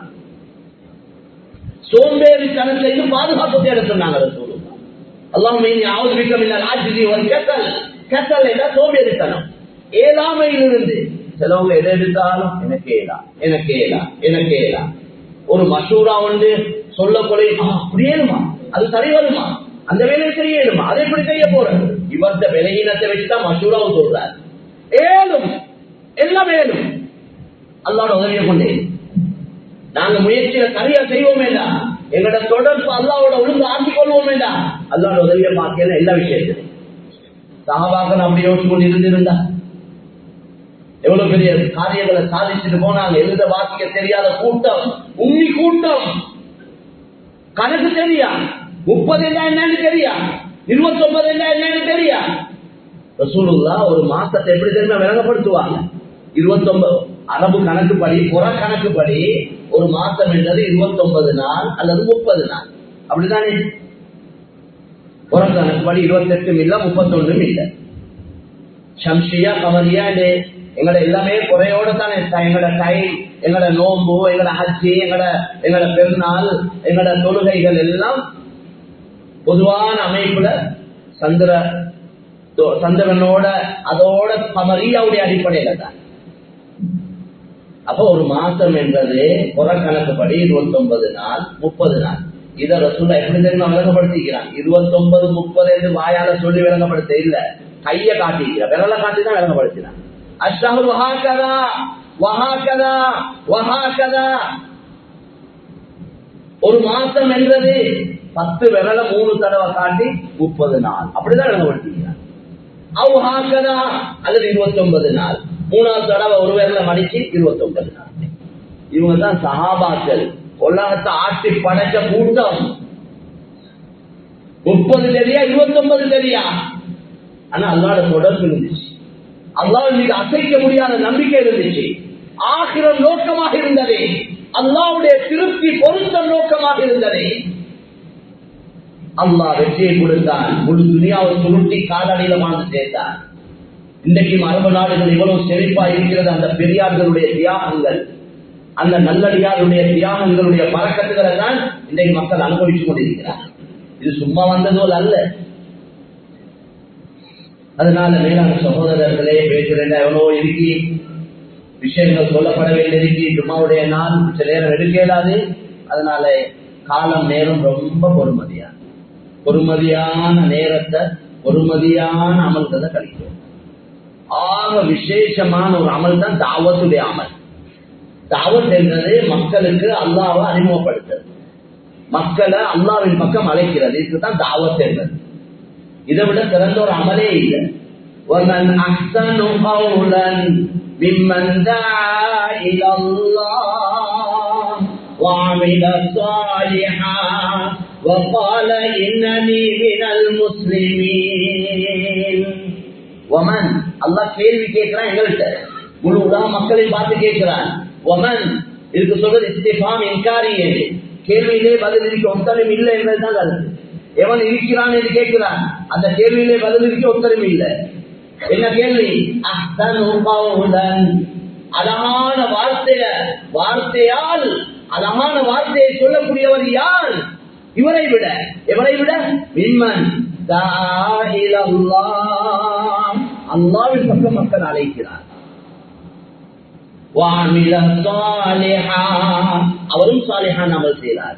சோம்பேறி தனத்துல இருந்து பாதுகாப்பு தேட சொன்னாங்க அல்லாம ஆவது விட்டமில்ல ஆட்சி ஒரு கெட்டல் கெட்டல் என்ன சோம்பேறித்தனம் ஏழாமையிலிருந்து சிலவங்க எதை எடுத்தாலும் எனக்கு ஏலா எனக்கு ஏலா எனக்கு ஏலா ஒரு மசூரா வந்து சொல்ல கொலை அப்படியேமா அது சரி வருமா அந்த வேலையை செய்யணுமா அதை எப்படி செய்ய போறது இவர்த்த விலகினத்தை வச்சுதான் மசூராவும் சொல்றாரு ஏழும் எல்லாம் ஏழும் அல்லாட உதவியை கொண்டே நாங்க முயற்சியில சரியா செய்வோம் வேண்டாம் எங்களோட தொடர்பு அல்லாவோட ஒழுங்கு ஆக்கிக் கொள்வோம் வேண்டாம் அல்லாட உதவியை பார்க்கல எல்லா விஷயத்திலும் சகாபாக்கள் அப்படி யோசிச்சு கொண்டு இருந்திருந்தா எவ்வளவு பெரிய காரியங்களை சாதிச்சுட்டு போனாங்க எழுத வாசிக்க தெரியாத கூட்டம் உம்மி கூட்டம் கணக்கு தெரியா முப்பது என்ன என்னன்னு தெரியா இருபத்தி ஒன்பது என்ன என்னன்னு தெரியா ரசூலுல்லா ஒரு மாசத்தை எப்படி தெரியுமா விளங்கப்படுத்துவாங்க இருபத்தி ஒன்பது அரபு கணக்குப்படி புற கணக்குப்படி ஒரு மாசம் என்றது இருபத்தி ஒன்பது நாள் அல்லது முப்பது நாள் அப்படித்தானே புற கணக்குப்படி இருபத்தி எட்டும் இல்ல முப்பத்தொன்னும் இல்ல சம்ஷியா கமரியா எங்கட எல்லாமே குறையோட தானே எங்கட டைம் எங்கட நோம்பு எங்கட ஹஜ்ஜி எங்கட எங்கட பெருநாள் எங்கட தொழுகைகள் எல்லாம் பொதுவான அமைப்புல சந்திர சந்திரனோட அதோட கமரியாவுடைய அடிப்படையில தான் அப்போ ஒரு மாசம் என்பது புறக்கணக்குப்படி இருபத்தி ஒன்பது நாள் முப்பது நாள் இத ரசூல்லா எப்படி தெரியுமா விளங்கப்படுத்திக்கிறான் இருபத்தி ஒன்பது முப்பது என்று வாயால சொல்லி விளங்கப்படுத்த இல்ல கைய காட்டிக்கிறான் விரல காட்டி தான் விளங்கப்படுத்தினான் அஷ்டஹு வஹாக்கதா வஹாக்கதா வஹாக்கதா ஒரு மாசம் என்றது பத்து விரல மூணு தடவை காட்டி முப்பது நாள் அப்படிதான் விளங்கப்படுத்திக்கிறான் அவுஹாக்கதா அல்லது இருபத்தி ஒன்பது நாள் மூணாவது தடவை ஒரு விரல மடிச்சு இருபத்தி ஒன்பது நாள் இவங்க தான் சஹாபாக்கள் உலகத்தை ஆட்டி படைச்ச கூட்டம் முப்பது தெரியா இருபத்தி ஒன்பது தெரியா ஆனா அல்லாட தொடர்பு இருந்துச்சு அல்லாஹ் மீது அசைக்க முடியாத நம்பிக்கை இருந்துச்சு ஆகிரம் நோக்கமாக இருந்தது அல்லாவுடைய திருப்தி பொருத்தம் நோக்கமாக இருந்தது அல்லாஹ் வெற்றியை கொடுத்தான் முழு துணியாவை சுருட்டி காலடியில வாழ்ந்து சேர்த்தான் இன்றைக்கு அரபு நாடுகள் எவ்வளவு செழிப்பா இருக்கிறது அந்த பெரியார்களுடைய தியாகங்கள் அந்த நல்லடியாருடைய தியாகங்களுடைய பறக்கத்துகளை தான் இன்றைக்கு மக்கள் அனுபவித்துக் கொண்டிருக்கிறார் இது சும்மா வந்ததோல் அல்ல அதனால மேலான சகோதரர்களே பேசுறேன் எவ்வளோ இருக்கி விஷயங்கள் சொல்லப்பட வேண்டியிருக்கு ஜும்மாவுடைய நாள் சில நேரம் எடுக்க இயலாது அதனால காலம் நேரம் ரொம்ப பொறுமதியான பொறுமதியான நேரத்தை பொறுமதியான அமல்களை கழிக்கும் ஆக விசேஷமான ஒரு அமல் தான் தாவத்துடைய அமல் தாவத் என்றது மக்களுக்கு அல்லாவை அறிமுகப்படுத்துறது மக்களை அல்லாவின் பக்கம் அழைக்கிறது இதுதான் தாவத் என்றது இதை விட சிறந்த ஒரு அமலே இல்லை ومن أحسن قولا ممن دعا إلى الله وعمل صالحا وقال إنني من المسلمين ومن الله கேள்வி கேட்கிறான் எங்கள்கிட்ட முழு உலக மக்களை பார்த்து கேட்கிறான் ஒமன் இதுக்கு சொல்றது இஸ்திஃபாம் இன்காரி கேள்வியிலே பதில் இருக்க ஒத்தரும் இல்லை என்பதுதான் கருத்து எவன் இருக்கிறான் என்று கேட்கிறான் அந்த கேள்வியிலே பதில் இருக்க ஒத்தரும் இல்லை என்ன கேள்வி அழகான வார்த்தைய வார்த்தையால் அழகான வார்த்தையை சொல்லக்கூடியவர் யார் இவரை விட எவரை விட மின்மன் அல்லாவின் பக்கம் மக்கள் அழைக்கிறார் அவரும் சாலிஹான் அமல் செய்தார்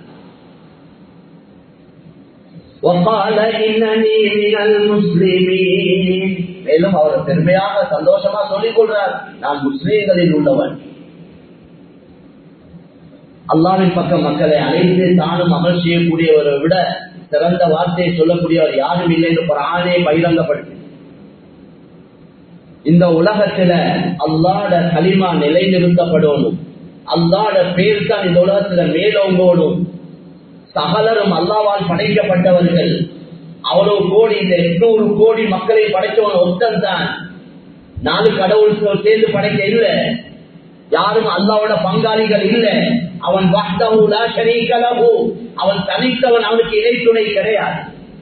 وقال إنني من المسلمين மேலும் அவர் பெருமையாக சந்தோஷமா சொல்லிக் கொள்றார் நான் முஸ்லீம்களில் உள்ளவன் அல்லாவின் பக்கம் மக்களை அழைத்து தானும் அமல் செய்யக்கூடியவரை விட சிறந்த வார்த்தையை சொல்லக்கூடியவர் யாரும் இல்லை என்று பிராணே பகிரங்கப்படுத்தி இந்த உலகத்துல அல்லாட களிமா நிலைநிறுத்தப்படணும் அல்லாட பேர் தான் இந்த உலகத்துல மேலோங்கோடும் சகலரும் அல்லாவால் படைக்கப்பட்டவர்கள் அவ்வளவு கோடி இந்த எட்நூறு கோடி மக்களை படைச்சவன் ஒருத்தன் தான் நாலு கடவுள் சேர்ந்து படைக்க இல்ல யாரும் அல்லாவோட பங்காளிகள் இல்ல அவன் அவன் தனித்தவன் அவனுக்கு இணை துணை கிடையாது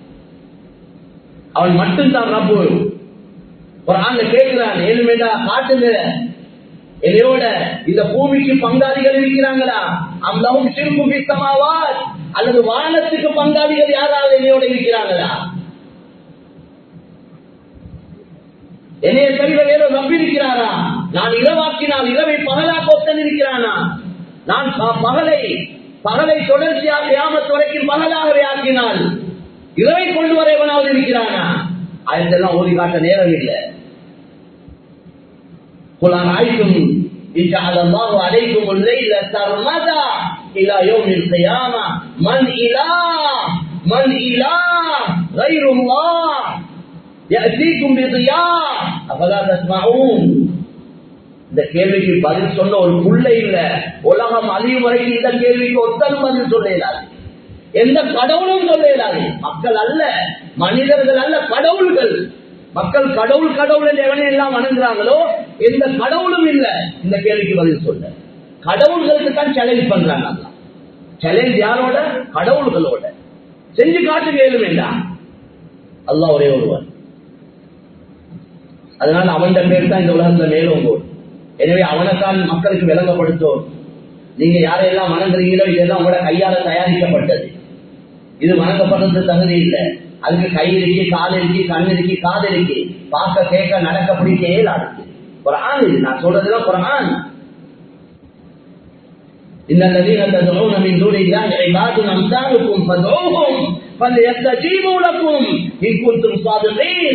அவன் மட்டும்தான் ரப்பு ஒரு ஆண்டு கேட்கிறான் ஏழுமேடா காட்டுங்க என்னையோட இந்த பூமிக்கு பங்காளிகள் இருக்கிறாங்களா அவ்வளவும் சிறுப்பு பித்தமாவா அல்லது வானத்துக்கு பங்காளிகள் யாராவது என்னையோட இருக்கிறாங்களா என்னைய தவிர வேற நம்பியிருக்கிறாரா நான் இரவாக்கினால் இரவை பகலாக ஒத்தன் இருக்கிறானா நான் பகலை பகலை தொடர்ச்சியாக யாமத்து வரைக்கும் பகலாகவே ஆக்கினால் இரவை கொண்டு வர எவனாவது இருக்கிறானா அதெல்லாம் ஓடி காட்ட நேரம் இல்லை قل أرأيتم إن جعل الله عليكم الليل سرمدا إلى يوم القيامة من إله من إله غير الله يأتيكم بضياء أفلا تسمعون இந்த கேள்விக்கு பதில் சொன்ன ஒரு புள்ள இல்ல உலகம் அழியும் வரைக்கும் இந்த கேள்விக்கு ஒத்தரும் பதில் சொல்லலாது எந்த கடவுளும் சொல்ல இயலாது மக்கள் அல்ல மனிதர்கள் அல்ல கடவுள்கள் மக்கள் கடவுள் கடவுள் என்று எவனை எல்லாம் வணங்குறாங்களோ எந்த கடவுளும் இல்ல இந்த கேள்விக்கு பதில் சொல்ல கடவுள்களுக்கு தான் சேலஞ்ச் பண்றாங்க அல்லாஹ். சேலஞ்ச் யாரோட கடவுள்களோட செஞ்சு காட்டு கேள்வி வேண்டாம் அல்லாஹ் ஒரே ஒருவர் அதனால அவன் பேர் தான் இந்த உலகத்துல மேலோங்கோடு எனவே அவனைத்தான் மக்களுக்கு விளங்கப்படுத்தும் நீங்க யாரையெல்லாம் வணங்குறீங்களோ இதெல்லாம் உங்களோட கையால தயாரிக்கப்பட்டது இது வணங்கப்படுறது தகுதி இல்லை அதுக்கு கை இருக்கு கால் இருக்கு கண் இருக்கு காது இருக்கு பார்க்க கேட்க நடக்க பிடிக்க இயலாது குரான் இது நான் சொல்றதுலாம் குரான் إن الذين تدعون من دون الله عباد أمثالكم فادعوهم فليستجيبوا لكم إن كنتم صادقين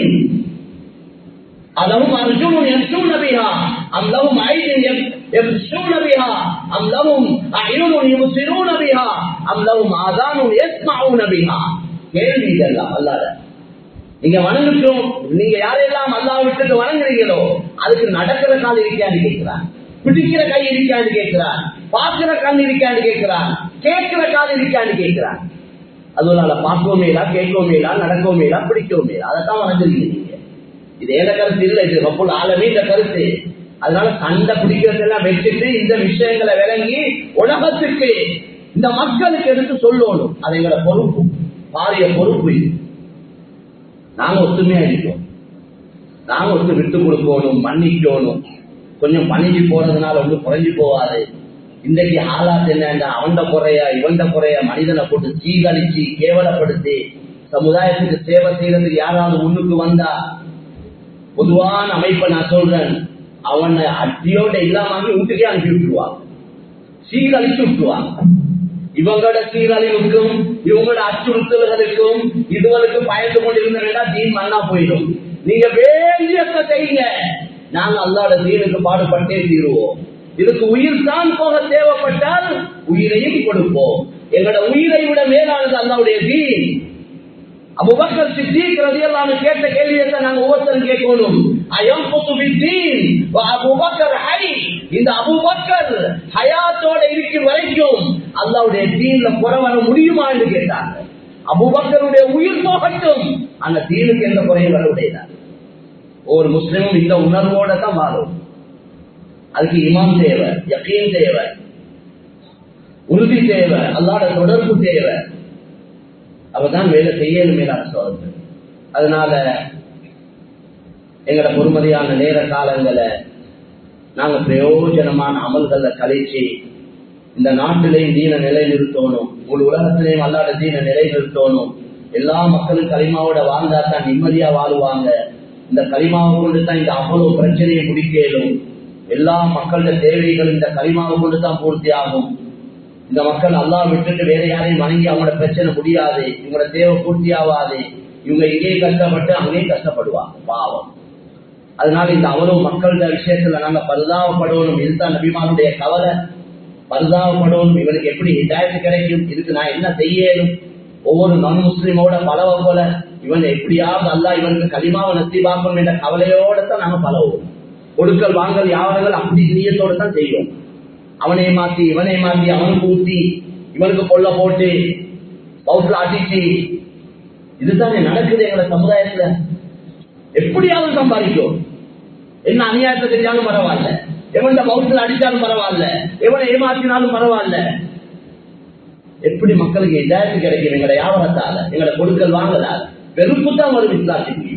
ألهم أرجل يمشون بها أم لهم عين يبشون بها أم لهم أعين يبصرون بها أم لهم آذان يسمعون بها கேள்வி இதெல்லாம் அல்லாத நீங்க வணங்குறோம் நீங்க யாரெல்லாம் அல்லாஹ் விட்டுட்டு வணங்குறீங்களோ அதுக்கு நடக்கிற கால் இருக்கான்னு கேட்கிறான் பிடிக்கிற கை இருக்கான்னு கேட்கிறான் பார்க்கிற கண் இருக்கான்னு கேட்கிறான் கேட்கிற கால் இருக்கான்னு கேட்கிறான் அதனால பார்க்கவும் மேலா கேட்கவும் மேலா நடக்கவும் மேலா பிடிக்கவும் மேலா அதைத்தான் வணங்குறீங்க நீங்க இது ஏத கருத்து இல்லை இது ரப்புல் ஆலமே இந்த கருத்து அதனால சண்டை பிடிக்கிறதெல்லாம் வச்சுட்டு இந்த விஷயங்களை விளங்கி உலகத்துக்கு இந்த மக்களுக்கு எடுத்து சொல்லணும் அது எங்களோட பொறுப்பு பாரிய பொறுப்பு இது நாங்க ஒத்துமையா இருக்கோம் நாங்க ஒத்து விட்டு கொடுக்கணும் மன்னிக்கணும் கொஞ்சம் பணிஞ்சு போறதுனால ஒன்றும் குறைஞ்சு போவாது இன்றைக்கு ஆளாத்து என்ன அவண்ட குறைய இவண்ட குறைய மனிதனை போட்டு சீகழிச்சு கேவலப்படுத்தி சமுதாயத்துக்கு சேவை செய்யறதுக்கு யாராவது முன்னுக்கு வந்தா பொதுவான அமைப்பை நான் சொல்றேன் அவனை அட்டியோட இல்லாம வீட்டுக்கே அனுப்பி விட்டுருவாங்க சீரழிச்சு விட்டுருவாங்க இவங்களோட சீரழிவுக்கும் இவங்களோட அச்சுறுத்தல்களுக்கும் இதுவரைக்கு பயந்து கொண்டிருந்தா தீன் மண்ணா போயிடும் நீங்க வேண்டியத்தை செய்யுங்க நாங்க அல்லாட தீனுக்கு பாடுபட்டே தீருவோம் இதுக்கு உயிர் தான் போக தேவைப்பட்டால் உயிரையும் கொடுப்போம் எங்களோட உயிரை விட மேலானது அல்லாவுடைய தீன் அபுபக்கர் சித்திக் ரலியல்லாஹு கேட்ட கேள்வியை நாங்க ஒவ்வொருத்தரும் கேட்கணும் அயம் குத்துபித்தீன் அபுபக்கர் ஹை இந்த அபுபக்கர் ஹயாத்தோட இருக்கும் வரைக்கும் அல்லாவுடைய தீன்ல குறை வர முடியுமா என்று கேட்டாங்க அபுபக்கருடைய உயிர் போகட்டும் அந்த தீனுக்கு எந்த குறையும் வர உடையதார் ஒரு முஸ்லிமும் இந்த உணர்வோட தான் வாழும் அதுக்கு இமாம் தேவை யக்கீன் தேவை உறுதி தேவை அல்லாட தொடர்பு தேவை அவதான் வேலை செய்யணும் மேலான சோதனை அதனால எங்கட பொறுமதியான நேர காலங்களை நாங்க பிரயோஜனமான அமல்களை கழிச்சு இந்த நாட்டிலையும் தீன நிலைநிறுத்தணும் ஒரு உலகத்திலையும் அல்லாத தீன நிலைநிறுத்தணும் எல்லா மக்களும் களிமாவோட வாழ்ந்தா தான் நிம்மதியா வாழுவாங்க இந்த களிமாவை கொண்டு தான் இந்த அவ்வளவு பிரச்சனையை முடிக்கலும் எல்லா மக்களோட தேவைகள் இந்த களிமாவை கொண்டு தான் பூர்த்தி ஆகும் இந்த மக்கள் அல்லா விட்டுட்டு வேற யாரையும் வணங்கி அவங்களோட பிரச்சனை முடியாது இவங்களோட தேவை பூர்த்தி ஆகாது இவங்க இங்கேயும் கஷ்டப்பட்டு அங்கேயும் கஷ்டப்படுவாங்க பாவம் அதனால இந்த அவ்வளவு மக்களோட விஷயத்துல நாங்க பரிதாபப்படணும் இதுதான் நபிமானுடைய கவலை பரிதாபப்படணும் இவனுக்கு எப்படி ஹிதாயத்து கிடைக்கும் இதுக்கு நான் என்ன செய்யணும் ஒவ்வொரு நான் முஸ்லீமோட பலவ போல இவன் எப்படியாவது அல்லா இவனுக்கு களிமாவை நத்திபாக்கணும் என்ற கவலையோட தான் நாங்க பலவோம் கொடுக்கல் வாங்கல் யாவர்கள் அப்படி நீயத்தோட தான் செய்வோம் அவனை மாத்தி இவனை மாத்தி அவனுக்கு ஊத்தி இவனுக்கு கொல்ல போட்டு பவுட்ல அடிச்சு இதுதானே நடக்குது எங்களை சமுதாயத்துல எப்படியாவது சம்பாதிக்கும் என்ன அநியாயத்தை செஞ்சாலும் பரவாயில்ல எவன் பவுட்ல அடிச்சாலும் பரவாயில்ல எவனை ஏமாத்தினாலும் பரவாயில்ல எப்படி மக்களுக்கு இதாயத்து கிடைக்கும் எங்களோட வியாபாரத்தால எங்களை கொடுக்கல் வாங்கலால வெறுப்பு தான் வரும் இஸ்லாத்துக்கு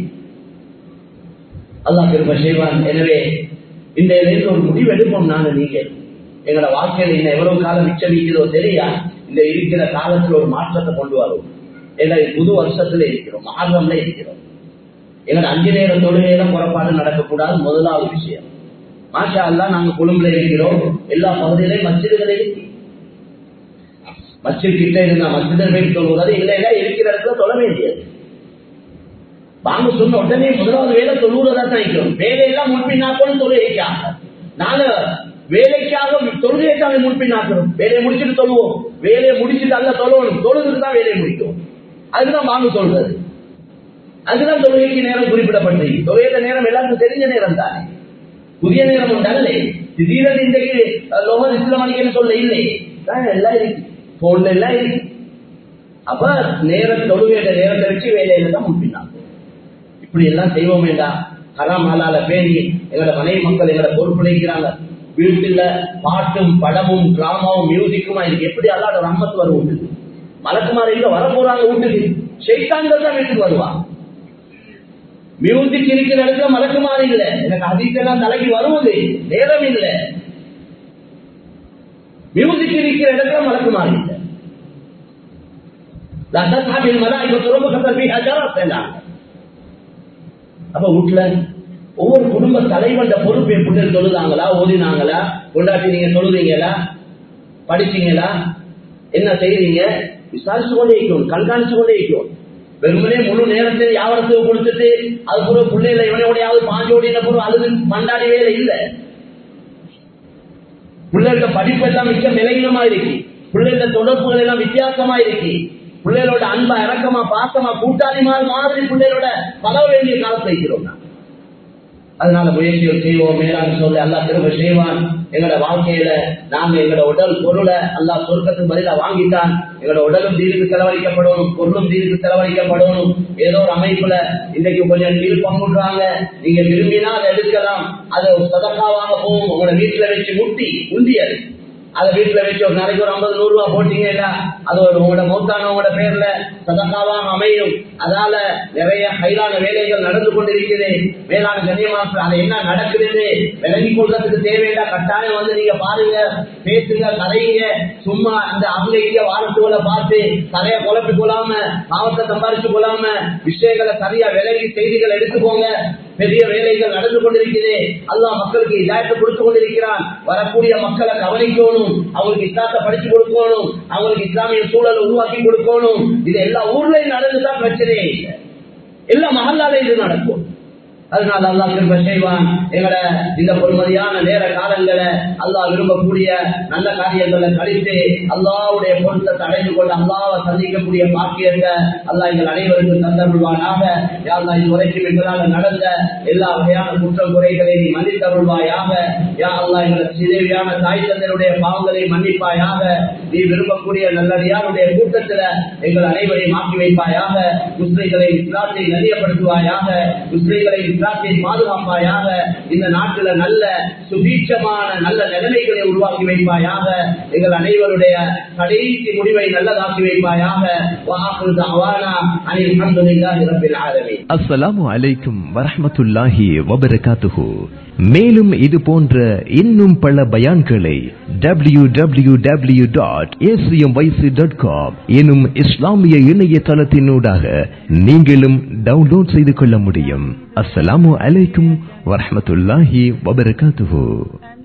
அல்லா திரும்ப செய்வான் எனவே இந்த ஒரு முடிவு எடுப்போம் நாங்க நீங்க எங்களோட வாழ்க்கையில இன்னும் எவ்வளவு காலம் மிச்சம் இருக்கிறதோ தெரியா இந்த இருக்கிற காலத்துல ஒரு மாற்றத்தை கொண்டு வரும் ஏன்னா புது வருஷத்துல இருக்கிறோம் மாதம்ல இருக்கிறோம் எங்களோட அஞ்சு நேர தொழுகையில புறப்பாடு நடக்கக்கூடாது முதலாவது விஷயம் மாஷா அல்லா நாங்க கொழும்புல இருக்கிறோம் எல்லா பகுதியிலையும் மசிதுகளை இருக்கு மஸ்ஜித் கிட்ட இருந்தா மஸ்ஜிதில் போய் சொல்லுவது இல்லைன்னா இருக்கிற இடத்துல சொல்ல வேண்டியது வாங்க சொன்ன உடனே முதலாவது வேலை தொழுகிறதா தான் இருக்கிறோம் வேலையெல்லாம் முன்பின்னாக்கணும் தொழுகைக்காக நாங்க வேலைக்காக தொழுகைக்காக முன்பின்னாக்கிறோம் வேலையை முடிச்சுட்டு தொழுவோம் வேலையை முடிச்சுட்டு அல்ல தொழுவணும் தொழுதுட்டு தான் வேலையை முடிக்கும் அதுதான் வாங்க சொல்றது அதுதான் தொழுகைக்கு நேரம் குறிப்பிடப்பட்டிருக்கு தொழுகையில நேரம் எல்லாருக்கும் தெரிஞ்ச நேரம் தானே புதிய நேரம் உண்டு அல்ல திடீரென இன்றைக்கு லோகர் இஸ்லாம் மணிக்கன்னு சொல்ல இல்லை எல்லாம் இருக்கு போன்ல எல்லாம் இருக்கு அப்ப நேர தொழுவேண்ட நேரத்தை வச்சு வேலையில தான் முன்பினாங்க இப்படி எல்லாம் செய்வோம் வேண்டாம் ஹராம் ஹலால பேணி எங்களோட மனைவி மக்கள் எங்களோட பொறுப்புழைக்கிறாங்க வீட்டுல பாட்டும் படமும் டிராமாவும் மியூசிக்குமா இருக்கு எப்படி அல்லாட ரம்மத்து வரும் வீட்டுக்கு மலக்குமார் எங்க வர போறாங்க வீட்டுக்கு ஷெய்தான்கள் தான் வீட்டுக்கு வருவாங்க மியூசிக் இருக்கிற இடத்துல மலக்குமாறு இல்ல எனக்கு அதிகெல்லாம் தலைக்கு வருவது நேரம் இல்ல மியூசிக் இருக்கிற இடத்துல மலக்குமாறு இல்ல அப்ப வீட்டுல ஒவ்வொரு குடும்ப தலைவன் பொறுப்பு பிள்ளைகள் தொழுதாங்களா ஓதினாங்களா கொண்டாட்டி நீங்க தொழுதீங்களா படிச்சீங்களா என்ன செய்றீங்க விசாரிச்சு கொண்டே இருக்கணும் கண்காணிச்சு கொண்டே இருக்கணும் வெறுமனே முழு நேரத்தை யாவரத்துக்கு கொடுத்துட்டு அது கூட பிள்ளைகளை இவனையோடையாவது பாஞ்சோடின பொருள் அழுது மண்டாடி வேலை இல்லை பிள்ளைகளோட படிப்பு எல்லாம் மிச்சம் விலகினமா இருக்கு பிள்ளைகளோட தொடர்புகள் எல்லாம் வித்தியாசமா இருக்கு பிள்ளைகளோட அன்பா இறக்கமா பாசமா கூட்டாளி மாதிரி பிள்ளைகளோட பல வேண்டிய காலத்துல இருக்கிறோம் அதனால முயற்சிகள் செய்வோம் மேலான சொல்லி அல்லா திரும்ப செய்வான் எங்களோட வாழ்க்கையில நாங்க எங்களோட உடல் பொருளை அல்லா சொர்க்கத்துக்கு பதிலா வாங்கிட்டான் எங்களோட உடலும் தீர்க்கு செலவழிக்கப்படணும் பொருளும் தீர்க்கு செலவழிக்கப்படணும் ஏதோ ஒரு அமைப்புல இன்னைக்கு கொஞ்சம் கீழ் பங்குடுறாங்க நீங்க விரும்பினா அதை எடுக்கலாம் அது சதக்காவாக போகும் உங்களோட வீட்டுல வச்சு முட்டி உண்டியல் அதை வீட்டுல வச்சு ஒரு நாளைக்கு ஒரு ஐம்பது நூறு ரூபாய் போட்டீங்கன்னா அது ஒரு உங்களோட மௌத்தானவங்களோட பேர்ல சதக்காவாக அமையும் அதால நிறைய கைலான வேலைகள் நடந்து கொண்டிருக்கிறது வேளாண் கண்ணியமாக அது என்ன நடக்குது விலகி கொள்றதுக்கு தேவையில்லை கட்டாயம் வந்து நீங்க பாருங்க பேசுங்க கதையுங்க சும்மா அந்த அங்க இங்க வாரத்துகளை பார்த்து கதைய குழப்பி கொள்ளாம பாவத்தை சம்பாரிச்சு கொள்ளாம விஷயங்களை சரியா விலகி செய்திகள் எடுத்துக்கோங்க பெரிய வேலைகள் நடந்து கொண்டிருக்கிறது அல்லா மக்களுக்கு இதாயத்தை கொடுத்து கொண்டிருக்கிறான் வரக்கூடிய மக்களை கவனிக்கணும் அவங்களுக்கு இஸ்லாத்தை படிச்சு கொடுக்கணும் அவங்களுக்கு இஸ்லாமிய சூழலை உருவாக்கி கொடுக்கணும் இது எல்லா ஊர்லயும் நடந்துதான் பிரச்சனையே இல்லை எல்லா மகல்லால இது நடக்கும் அதனால அல்லா திரும்ப செய்வான் எங்களோட இந்த பொறுமதியான நேர காலங்களை அல்லாஹ் விரும்பக்கூடிய நல்ல காரியங்களை கழித்து அல்லாவுடைய பொருத்தத்தை அடைந்து கொண்டு அல்லாவை சந்திக்கக்கூடிய பாக்கியத்தை அல்லாஹ் எங்கள் அனைவருக்கும் தந்தருள்வானாக யாருலா இதுவரைக்கும் எங்களால் நடந்த எல்லா வகையான குற்றம் குறைகளை நீ மன்னித்தருள்வாயாக யா அல்லா எங்களை சிதேவியான தாய் தந்தருடைய பாவங்களை மன்னிப்பாயாக நீ விரும்பக்கூடிய நல்லடியாருடைய கூட்டத்துல எங்கள் அனைவரையும் மாற்றி வைப்பாயாக முஸ்லிம்களை இஸ்லாத்தை நெறியப்படுத்துவாயாக முஸ்லிம்களை இஸ்லாத்தை பாதுகாப்பாயாக இந்த நாட்டில் நல்ல சுபீட்சமான நல்ல நிலைமைகளை உருவாக்கி வைப்பாயாக எங்கள் அனைவருடைய கடைசி முடிவை நல்லதாக்கி வைப்பாயாக அஸ்ஸலாமு அலைக்கும் வரஹமத்துல்லாஹி வபரகாத்துஹு மேலும் இது போன்ற இன்னும் பல பயான்களை W W W dot ACM YC dot com எனும் இஸ்லாமிய இணையதளத்தினூடாக நீங்களும் டவுன்லோட் செய்து கொள்ள முடியும் அஸ்ஸலாமு அலைக்கும் வரஹமத்துல்லாஹி வபரகாத்துஹு